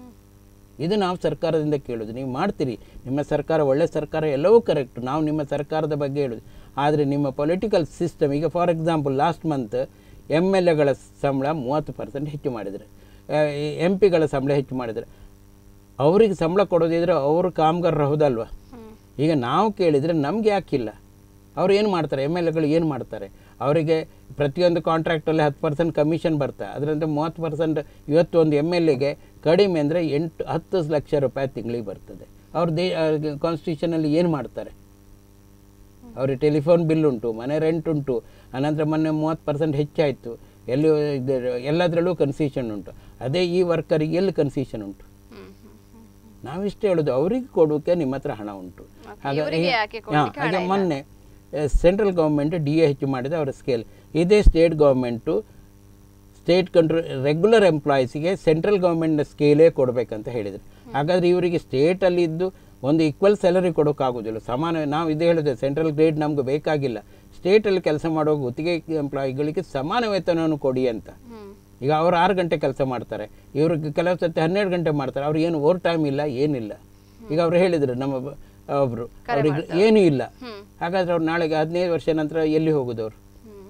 ಇದು ನಾವು ಸರ್ಕಾರದಿಂದ ಕೇಳೋದು ನೀವು ಮಾಡ್ತೀರಿ ನಿಮ್ಮ ಸರ್ಕಾರ ಒಳ್ಳೆ ಸರ್ಕಾರ ಎಲ್ಲವೂ ಕರೆಕ್ಟ್ ನಾವು ನಿಮ್ಮ ಸರ್ಕಾರದ ಬಗ್ಗೆ ಹೇಳೋದು ಆದರೆ ನಿಮ್ಮ ಪೊಲಿಟಿಕಲ್ ಸಿಸ್ಟಮ್ ಈಗ for example last month M L ಎಗಳ ಸಂಬಳ ಮೂವತ್ತು ಪರ್ಸೆಂಟ್ ಹೆಚ್ಚು ಮಾಡಿದರೆ ಎಂ ಪಿಗಳ ಸಂಬಳ ಹೆಚ್ಚು ಮಾಡಿದರೆ ಅವರಿಗೆ ಸಂಬಳ ಕೊಡೋದಿದ್ರೆ ಅವರು ಕಾಮಗಾರರು ಹೌದಲ್ವಾ ಈಗ ನಾವು ಕೇಳಿದರೆ ನಮ್ಗೆ ಯಾಕಿಲ್ಲ ಅವ್ರು ಏನು ಮಾಡ್ತಾರೆ ಎಮ್ ಎಲ್ ಎಗಳು ಏನು ಮಾಡ್ತಾರೆ ಅವರಿಗೆ ಪ್ರತಿಯೊಂದು ಕಾಂಟ್ರಾಕ್ಟಲ್ಲಿ ಹತ್ತು ಪರ್ಸೆಂಟ್ ಕಮಿಷನ್ ಬರ್ತಾ ಅದರಂತೆ ಮೂವತ್ತು ಪರ್ಸೆಂಟ್ ಇವತ್ತು ಒಂದು ಎಮ್ ಎಲ್ ಎಗೆ ಕಡಿಮೆ ಅಂದರೆ ಎಂಟು ಹತ್ತು ಲಕ್ಷ ರೂಪಾಯಿ ತಿಂಗಳಿಗೆ ಬರ್ತದೆ ಅವ್ರು ದೇ ಕಾನ್ಸ್ಟಿಟ್ಯೂಷನಲ್ಲಿ ಏನು ಮಾಡ್ತಾರೆ ಅವ್ರಿಗೆ ಟೆಲಿಫೋನ್ ಬಿಲ್ ಉಂಟು ಮನೆ ರೆಂಟ್ ಉಂಟು ಅನಂತರ ಮೊನ್ನೆ ಮೂವತ್ತು ಪರ್ಸೆಂಟ್ ಹೆಚ್ಚಾಯಿತು ಎಲ್ಲಿ ಇದು ಎಲ್ಲದರಲ್ಲೂ ಕನ್ಸೆಷನ್ ಉಂಟು ಅದೇ ಈ ವರ್ಕರಿಗೆ ಎಲ್ಲಿ ಕನ್ಸೆಷನ್ ಉಂಟು ನಾವಿಷ್ಟೇ ಹೇಳೋದು ಅವ್ರಿಗೆ ಕೊಡೋಕೆ ನಿಮ್ಮ ಹತ್ರ ಹಣ ಉಂಟು ಹಾಗಾಗಿ ಇವರಿಗೆ ಯಾಕೆ ಹಾ, ಕೊಡ್ಲಿಕ್ಕೆ ಹಣ ಹಾಗೆ ಮೊನ್ನೆ ಸೆಂಟ್ರಲ್ ಗೌರ್ಮೆಂಟ್ ಡಿ ಎ ಹೆಚ್ಚು ಮಾಡಿದ ಅವರ ಸ್ಕೇಲ್ ಇದೇ state government state control regular ಎಂಪ್ಲಾಯೀಸಿಗೆ ಸೆಂಟ್ರಲ್ ಗೌರ್ಮೆಂಟ್ನ ಸ್ಕೇಲೇ ಕೊಡಬೇಕಂತ ಹೇಳಿದರು ಹಾಗಾದರೆ ಇವರಿಗೆ ಸ್ಟೇಟಲ್ಲಿ ಇದ್ದು ಒಂದು ಈಕ್ವಲ್ ಸ್ಯಾಲರಿ ಕೊಡೋಕ್ಕಾಗೋದಿಲ್ಲ ಸಮಾನ ನಾವು ಇದೇ ಹೇಳಿದೆ ಸೆಂಟ್ರಲ್ ಗ್ರೇಡ್ ನಮ್ಗೆ ಬೇಕಾಗಿಲ್ಲ ಸ್ಟೇಟಲ್ಲಿ ಕೆಲಸ ಮಾಡುವ ಗುತ್ತಿಗೆ ಎಂಪ್ಲಾಯಿಗಳಿಗೆ ಸಮಾನ ವೇತನವನ್ನು ಕೊಡಿ ಅಂತ ಹ್ಮ್ ಈಗ ಅವ್ರು ಆರು ಗಂಟೆ ಕೆಲಸ ಮಾಡ್ತಾರೆ ಇವ್ರಿಗೆ ಕೆಲವು ಸತಿ ಹನ್ನೆರಡು ಗಂಟೆ ಮಾಡ್ತಾರೆ ಅವ್ರಿಗೆ ಏನು ಓವರ್ ಟೈಮ್ ಇಲ್ಲ ಏನಿಲ್ಲ ಈಗ ಅವ್ರು ಹೇಳಿದ್ರು ನಮ್ಮ ಬ- ಒಬ್ರು ಅವ್ರಿಗೆ ಏನೂ ಇಲ್ಲ ಹಾಗಾದ್ರೆ ಅವ್ರು ನಾಳೆಗೆ ಹದಿನೈದು ವರ್ಷ ನಂತರ ಎಲ್ಲಿ ಹೋಗುದು ಅವ್ರು ಹ್ಮ್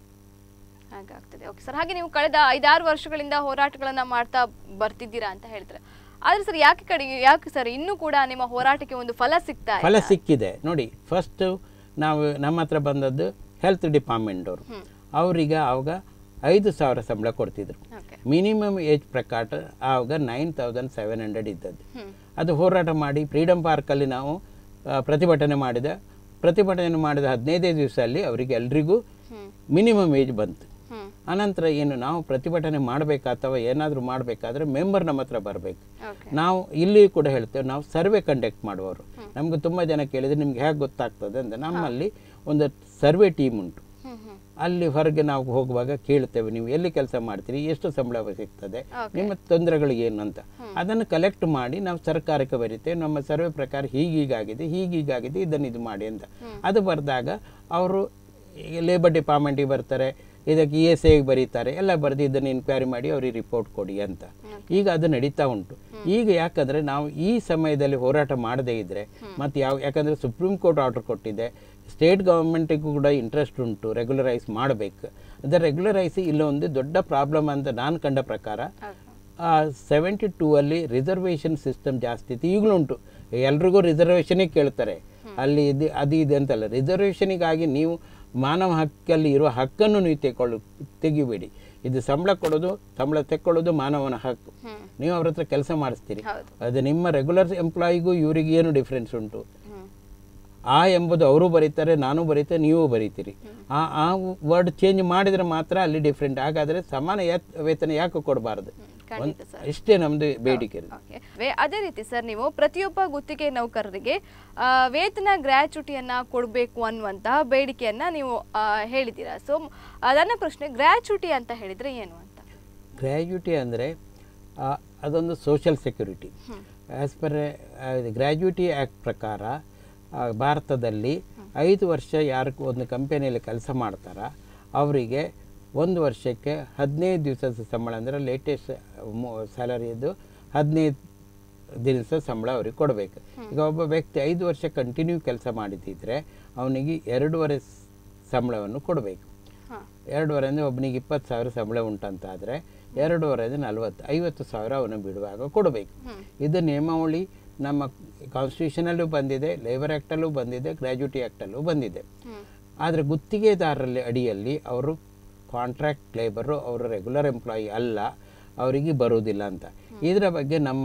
ಹಾಗಾಗ್ತದೆ ಓಕೆ ಸರ್ ಹಾಗೆ ನೀವು ಕಳೆದ ಐದಾರು ವರ್ಷಗಳಿಂದ ಹೋರಾಟಗಳನ್ನ ಮಾಡ್ತಾ ಬರ್ತಿದ್ದೀರಾ ಅಂತ ಹೇಳ್ತಾರೆ ಆದ್ರೆ ಸರ್ ಯಾಕೆ ಕಡೆ ಯಾಕೆ ಸರ್ ಇನ್ನೂ ಕೂಡ ನಿಮ್ಮ ಹೋರಾಟಕ್ಕೆ ಒಂದು ಫಲ ಸಿಗ್ತಾ ಇಲ್ಲ ಫಲ ಸಿಕ್ಕಿದೆ ನೋಡಿ ಫಸ್ಟು ನಾವು ನಮ್ಮ ಹತ್ರ ಬಂದದ್ದು ಹೆಲ್ತ್ ಡಿಪಾರ್ಟ್ಮೆಂಟ್ ಅವರು ಅವರಿಗೆ ಆವಾಗ ಐದು ಸಾವಿರ ಸಂಬಳ ಕೊಡ್ತಿದ್ರು ಓಕೆ ಮಿನಿಮಮ್ ಏಜ್ ಪ್ರಕಾರ ಆವಾಗ ನೈನ್ ತೌಸಂಡ್ ಸೆವೆನ್ ಹಂಡ್ರೆಡ್ ಇದ್ದದ್ದು ಅದು ಹೋರಾಟ ಮಾಡಿ ಫ್ರೀಡಮ್ ಪಾರ್ಕಲ್ಲಿ ನಾವು ಆ, ಪ್ರತಿಭಟನೆ ಮಾಡಿದ ಪ್ರತಿಭಟನೆ ಮಾಡಿದ ಹದಿನೈದೇ ದಿವಸದಲ್ಲಿ ಅವರಿಗೆ ಎಲ್ರಿಗೂ ಮಿನಿಮಮ್ ಏಜ್ ಬಂತು ಹ್ಮ್ ಅನಂತರ ಏನು ನಾವು ಪ್ರತಿಭಟನೆ ಮಾಡಬೇಕಾ ಅಥವಾ ಏನಾದರೂ ಮಾಡಬೇಕಾದ್ರೆ ಮೆಂಬರ್ ನಮ್ಮ ಹತ್ರ ಬರಬೇಕು ಓಕೆ ನಾವು ಇಲ್ಲಿ ಕೂಡ ಹೇಳ್ತೇವೆ ನಾವು ಸರ್ವೆ ಕಂಡಕ್ಟ್ ಮಾಡುವವರು ನಮ್ಗೆ ತುಂಬ ಜನ ಕೇಳಿದ್ರೆ ನಿಮ್ಗೆ ಹೇಗೆ ಗೊತ್ತಾಗ್ತದೆ ಅಂತ ನಮ್ಮಲ್ಲಿ ಒಂದು ಸರ್ವೆ ಟೀಮ್ ಉಂಟು ಹ್ಮ್ ಹ್ಮ್ ಅಲ್ಲಿ ಹೊರಗೆ ನಾವು ಹೋಗುವಾಗ ಕೇಳ್ತೇವೆ ನೀವು ಎಲ್ಲಿ ಕೆಲಸ ಮಾಡ್ತೀರಿ ಎಷ್ಟು ಸಂಬಳ ಸಿಗ್ತದೆ ನಿಮ್ಮ ತೊಂದರೆಗಳು ಏನು ಅಂತ ಅದನ್ನು ಕಲೆಕ್ಟ್ ಮಾಡಿ ನಾವು ಸರ್ಕಾರಕ್ಕೆ ಬರೀತೇವೆ ನಮ್ಮ ಸರ್ವೆ ಪ್ರಕಾರ ಹೀಗೀಗಾಗಿದೆ ಹೀಗೀಗಾಗಿದೆ ಇದನ್ನು ಇದು ಮಾಡಿ ಅಂತ ಅದು ಬರೆದಾಗ ಅವರು ಲೇಬರ್ ಡಿಪಾರ್ಟ್ಮೆಂಟಿಗೆ ಬರ್ತಾರೆ ಇದಕ್ಕೆ ಇ ಎಸ್ ಐಗೆ ಬರೀತಾರೆ ಎಲ್ಲ ಬರೆದು ಇದನ್ನು ಇನ್ಕ್ವೈರಿ ಮಾಡಿ ಅವ್ರಿಗೆ ರಿಪೋರ್ಟ್ ಕೊಡಿ ಅಂತ ಈಗ ಅದು ನಡೀತಾ ಉಂಟು ಈಗ ಯಾಕಂದ್ರೆ ನಾವು ಈ ಸಮಯದಲ್ಲಿ ಹೋರಾಟ ಮಾಡದೇ ಇದ್ರೆ ಮತ್ತೆ ಯಾವ ಯಾಕಂದ್ರೆ ಸುಪ್ರೀಂ ಕೋರ್ಟ್ ಆರ್ಡರ್ ಕೊಟ್ಟಿದೆ ಸ್ಟೇಟ್ ಗೌರ್ಮೆಂಟಿಗೂ ಕೂಡ ಇಂಟ್ರೆಸ್ಟ್ ಉಂಟು ರೆಗ್ಯುಲರೈಸ್ ಮಾಡಬೇಕು ಅದರ ರೆಗ್ಯುಲರೈಸ್ ಇಲ್ಲೊಂದು ದೊಡ್ಡ ಪ್ರಾಬ್ಲಮ್ ಅಂತ ನಾನು ಕಂಡ ಪ್ರಕಾರ ಸೆವೆಂಟಿ ಟೂ ಅಲ್ಲಿ ರಿಸರ್ವೇಷನ್ ಸಿಸ್ಟಮ್ ಜಾಸ್ತಿ ಇತ್ತು ಈಗಲೂ ಉಂಟು ಎಲ್ರಿಗೂ ರಿಸರ್ವೇಷನೇ ಕೇಳ್ತಾರೆ ಅಲ್ಲಿ ಇದು ಅದು ಇದೆ ಅಂತಲ್ಲ ರಿಸರ್ವೇಷನಿಗಾಗಿ ನೀವು ಮಾನವ ಹಕ್ಕಲ್ಲಿ ಇರುವ ಹಕ್ಕನ್ನು ನೀವು ತೆಗೊಳ್ಳು ತೆಗಿಬೇಡಿ ಇದು ಸಂಬಳ ಕೊಡೋದು ಸಂಬಳ ತೆಕ್ಕೊಳ್ಳೋದು ಮಾನವನ ಹಕ್ಕು ನೀವು ಅವ್ರ ಹತ್ರ ಕೆಲಸ ಮಾಡಿಸ್ತೀರಿ ಹೌದು. ಅದು ನಿಮ್ಮ ರೆಗ್ಯುಲರ್ ಎಂಪ್ಲಾಯಿಗೂ ಇವರಿಗೆ ಏನು ಡಿಫ್ರೆನ್ಸ್ ಉಂಟು ಹ್ಮ್ ಆ ಎಂಬುದು ಅವರು ಬರೀತಾರೆ ನಾನು ಬರೀತೆ ನೀವು ಬರೀತೀರಿ ಆ ಆ ವರ್ಡ್ ಚೇಂಜ್ ಮಾಡಿದ್ರೆ ಮಾತ್ರ ಅಲ್ಲಿ ಡಿಫ್ರೆಂಟ್ ಹಾಗಾದ್ರೆ ಸಮಾನ ಯತ್- ವೇತನ ಯಾಕೆ ಕೊಡಬಾರದು ಖಂಡಿತ ಸರ್ ಇಷ್ಟೇ ನಮ್ದು ಬೇಡಿಕೆ ಇರೋದು. ಓಕೆ ವೇ- ಅದೇ ರೀತಿ ಸರ್ ನೀವು ಪ್ರತಿಯೊಬ್ಬ ಗುತ್ತಿಗೆ ನೌಕರರಿಗೆ ಆ, ವೇತನ ಗ್ರ್ಯಾಚುಟಿಯನ್ನ ಕೊಡಬೇಕು ಅನ್ನುವಂತಹ ಬೇಡಿಕೆಯನ್ನ ನೀವು ಆ, ಹೇಳಿದ್ದೀರಾ ಸೊ ನನ್ನ ಪ್ರಶ್ನೆ ಗ್ರ್ಯಾಚುಟಿ ಅಂತ ಹೇಳಿದ್ರೆ ಏನು ಅಂತ ಗ್ರ್ಯಾಜ್ಯುಟಿ ಅಂದರೆ ಅದೊಂದು social security as per gratuity act ಪ್ರಕಾರ ಆ, ಭಾರತದಲ್ಲಿ ಐದು ವರ್ಷ ಯಾರು ಒಂದು ಕಂಪನಿಯಲ್ಲಿ ಕೆಲಸ ಮಾಡ್ತಾರ ಅವರಿಗೆ ಒಂದು ವರ್ಷಕ್ಕೆ ಹದಿನೈದು ದಿವಸದ ಸಂಬಳ ಅಂದರೆ ಲೇಟೆಸ್ಟ್ ಸ್ಯಾಲರಿಯದು ಹದಿನೈದು ದಿನದ ಸಂಬಳ ಅವ್ರಿಗೆ ಕೊಡಬೇಕು ಈಗ ಒಬ್ಬ ವ್ಯಕ್ತಿ ಐದು ವರ್ಷ ಕಂಟಿನ್ಯೂ ಕೆಲಸ ಮಾಡಿದ್ದಿದ್ರೆ ಅವನಿಗೆ ಎರಡೂವರೆ ಸ್- ಸಂಬಳವನ್ನು ಕೊಡಬೇಕು ಹಾ ಎರಡೂವರೆ ಅಂದರೆ ಒಬ್ಬನಿಗೆ ಇಪ್ಪತ್ತು ಸಾವಿರ ಸಂಬಳ ಉಂಟಂತಾದರೆ ಎರಡೂವರೆ ಅಂದರೆ ನಲ್ವತ್ತು ಐವತ್ತು ಸಾವಿರ ಅವನು ಬಿಡುವಾಗ ಕೊಡಬೇಕು ಇದು ನಿಯಮಾವಳಿ ನಮ್ಮ ಕಾನ್ಸ್ಟಿಟ್ಯೂಷನಲ್ಲೂ ಬಂದಿದೆ ಲೇಬರ್ ಆ್ಯಕ್ಟಲ್ಲೂ ಬಂದಿದೆ ಗ್ರ್ಯಾಜುಟಿ ಆ್ಯಕ್ಟಲ್ಲೂ ಬಂದಿದೆ ಆದರೆ ಗುತ್ತಿಗೆದಾರರಲ್ಲಿ ಅಡಿಯಲ್ಲಿ ಅವರು ಕಾಂಟ್ರಾಕ್ಟ್ ಲೇಬರು ಅವರು ರೆಗ್ಯುಲರ್ ಎಂಪ್ಲಾಯಿ ಅಲ್ಲ ಅವರಿಗೆ ಬರುವುದಿಲ್ಲ ಅಂತ ಇದರ ಬಗ್ಗೆ ನಮ್ಮ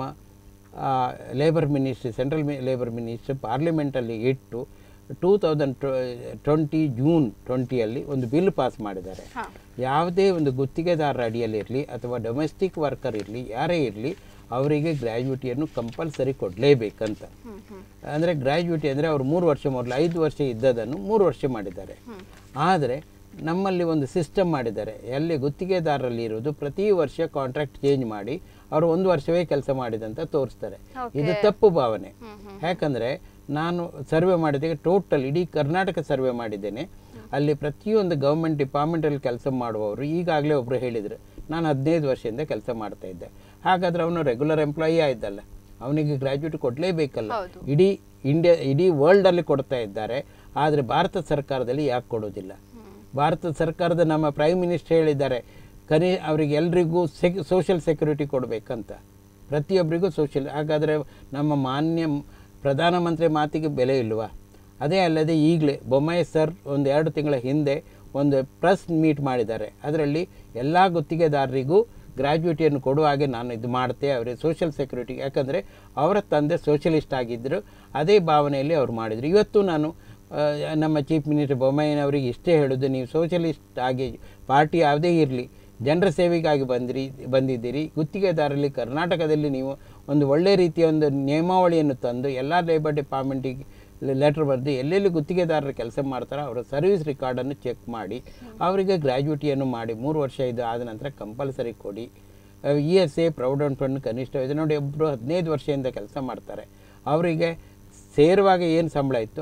labour ministry central labour ministry ಪಾರ್ಲಿಮೆಂಟಲ್ಲಿ ಇಟ್ಟು ಟೂ ತೌಸಂಡ್ ಟ್ವೆಂಟಿ ಜೂನ್ ಟ್ವೆಂಟಿಯಲ್ಲಿ ಒಂದು ಬಿಲ್ ಪಾಸ್ ಮಾಡಿದ್ದಾರೆ ಯಾವುದೇ ಒಂದು ಗುತ್ತಿಗೆದಾರರ ಅಡಿಯಲ್ಲಿರಲಿ ಅಥವಾ ಡೊಮೆಸ್ಟಿಕ್ ವರ್ಕರ್ ಇರಲಿ ಯಾರೇ ಇರಲಿ ಅವರಿಗೆ ಗ್ರ್ಯಾಜುಟಿಯನ್ನು ಕಂಪಲ್ಸರಿ ಕೊಡಲೇಬೇಕಂತ ಅಂದರೆ ಗ್ರ್ಯಾಜುಟಿ ಅಂದರೆ ಅವರು ಮೂರು ವರ್ಷ ಮೊದಲು ಐದು ವರ್ಷ ಇದ್ದದನ್ನು ಮೂರು ವರ್ಷ ಮಾಡಿದ್ದಾರೆ ಆದರೆ ನಮ್ಮಲ್ಲಿ ಒಂದು ಸಿಸ್ಟಮ್ ಮಾಡಿದ್ದಾರೆ ಎಲ್ಲಿ ಗುತ್ತಿಗೆದಾರರಲ್ಲಿ ಇರುವುದು ಪ್ರತಿ ವರ್ಷ ಕಾಂಟ್ರಾಕ್ಟ್ ಚೇಂಜ್ ಮಾಡಿ ಅವರು ಒಂದು ವರ್ಷವೇ ಕೆಲಸ ಮಾಡಿದಂತ ತೋರಿಸ್ತಾರೆ ಇದು ತಪ್ಪು ಭಾವನೆ ಯಾಕಂದರೆ ನಾನು ಸರ್ವೆ ಮಾಡಿದಾಗ ಟೋಟಲ್ ಇಡೀ ಕರ್ನಾಟಕ ಸರ್ವೆ ಮಾಡಿದ್ದೇನೆ ಅಲ್ಲಿ ಪ್ರತಿಯೊಂದು ಗೌರ್ಮೆಂಟ್ ಡಿಪಾರ್ಟ್ಮೆಂಟಲ್ಲಿ ಕೆಲಸ ಮಾಡುವವರು ಈಗಾಗಲೇ ಒಬ್ಬರು ಹೇಳಿದರು ನಾನು ಹದಿನೈದು ವರ್ಷದಿಂದ ಕೆಲಸ ಮಾಡ್ತಾ ಇದ್ದೆ ಹಾಗಾದ್ರೆ ಅವನು ರೆಗ್ಯುಲರ್ ಎಂಪ್ಲಾಯಿ ಆಯ್ತಲ್ಲ ಅವನಿಗೆ ಗ್ರ್ಯಾಜುಯೇಟ್ ಕೊಡಲೇಬೇಕಲ್ಲ ಇಡೀ ಇಂಡಿಯಾ ಇಡೀ ವರ್ಲ್ಡಲ್ಲಿ ಕೊಡ್ತಾ ಇದ್ದಾರೆ ಆದರೆ ಭಾರತ ಸರ್ಕಾರದಲ್ಲಿ ಯಾಕೆ ಕೊಡೋದಿಲ್ಲ ಭಾರತ ಸರ್ಕಾರದ ನಮ್ಮ ಪ್ರೈಮ್ ಮಿನಿಸ್ಟರ್ ಹೇಳಿದ್ದಾರೆ ಕನಿ ಅವರಿಗೆ ಎಲ್ರಿಗೂ ಸೆಕ್ ಸೋಷಿಯಲ್ ಸೆಕ್ಯೂರಿಟಿ ಕೊಡಬೇಕಂತ ಪ್ರತಿಯೊಬ್ಬರಿಗೂ ಸೋಷಿಯಲ್ ಹಾಗಾದರೆ ನಮ್ಮ ಮಾನ್ಯ ಪ್ರಧಾನಮಂತ್ರಿ ಮಾತಿಗೆ ಬೆಲೆ ಇಲ್ವಾ ಅದೇ ಅಲ್ಲದೆ ಈಗಲೇ ಬೊಮ್ಮಾಯಿ ಸರ್ ಒಂದು ಎರಡು ತಿಂಗಳ ಹಿಂದೆ ಒಂದು ಪ್ರೆಸ್ ಮೀಟ್ ಮಾಡಿದ್ದಾರೆ ಅದರಲ್ಲಿ ಎಲ್ಲ ಗುತ್ತಿಗೆದಾರರಿಗೂ ಗ್ರ್ಯಾಜುಯಿಟಿಯನ್ನು ಕೊಡುವ ಹಾಗೆ ನಾನು ಇದು ಮಾಡ್ತೆ ಅವರಿಗೆ ಸೋಷಿಯಲ್ ಸೆಕ್ಯೂರಿಟಿ ಯಾಕಂದರೆ ಅವರ ತಂದೆ ಸೋಷಿಯಲಿಸ್ಟ್ ಆಗಿದ್ದರು ಅದೇ ಭಾವನೆಯಲ್ಲಿ ಅವ್ರು ಮಾಡಿದರು ಇವತ್ತು ನಾನು ಆ, ನಮ್ಮ ಚೀಫ್ ಮಿನಿಸ್ಟರ್ ಬೊಮ್ಮಾಯಿನವರಿಗೆ ಇಷ್ಟೇ ಹೇಳೋದು ನೀವು ಸೋಷಿಯಲಿಸ್ಟ್ ಆಗಿ ಪಾರ್ಟಿ ಯಾವುದೇ ಇರಲಿ ಜನರ ಸೇವೆಗಾಗಿ ಬಂದಿರಿ ಬಂದಿದ್ದೀರಿ ಗುತ್ತಿಗೆದಾರರಲ್ಲಿ ಕರ್ನಾಟಕದಲ್ಲಿ ನೀವು ಒಂದು ಒಳ್ಳೆ ರೀತಿಯ ಒಂದು ನಿಯಮಾವಳಿಯನ್ನು ತಂದು ಎಲ್ಲ ಲೇಬರ್ ಡಿಪಾರ್ಟ್ಮೆಂಟಿಗೆ ಲೆಟ್ರ್ ಬರೆದು ಎಲ್ಲೆಲ್ಲಿ ಗುತ್ತಿಗೆದಾರರು ಕೆಲಸ ಮಾಡ್ತಾರೋ ಅವರ ಸರ್ವಿಸ್ ರೆಕಾರ್ಡನ್ನು ಚೆಕ್ ಮಾಡಿ ಅವರಿಗೆ ಗ್ರ್ಯಾಜುಯಿಟಿಯನ್ನು ಮಾಡಿ ಮೂರು ವರ್ಷ ಇದು ಆದ ನಂತರ ಕಂಪಲ್ಸರಿ ಕೊಡಿ E S A provident fund ಕನಿಷ್ಠ ಇದೆ ನೋಡಿ ಒಬ್ಬರು ಹದಿನೈದು ವರ್ಷದಿಂದ ಕೆಲಸ ಮಾಡ್ತಾರೆ ಅವರಿಗೆ ಸೇರುವಾಗ ಏನು ಸಂಬಳ ಇತ್ತು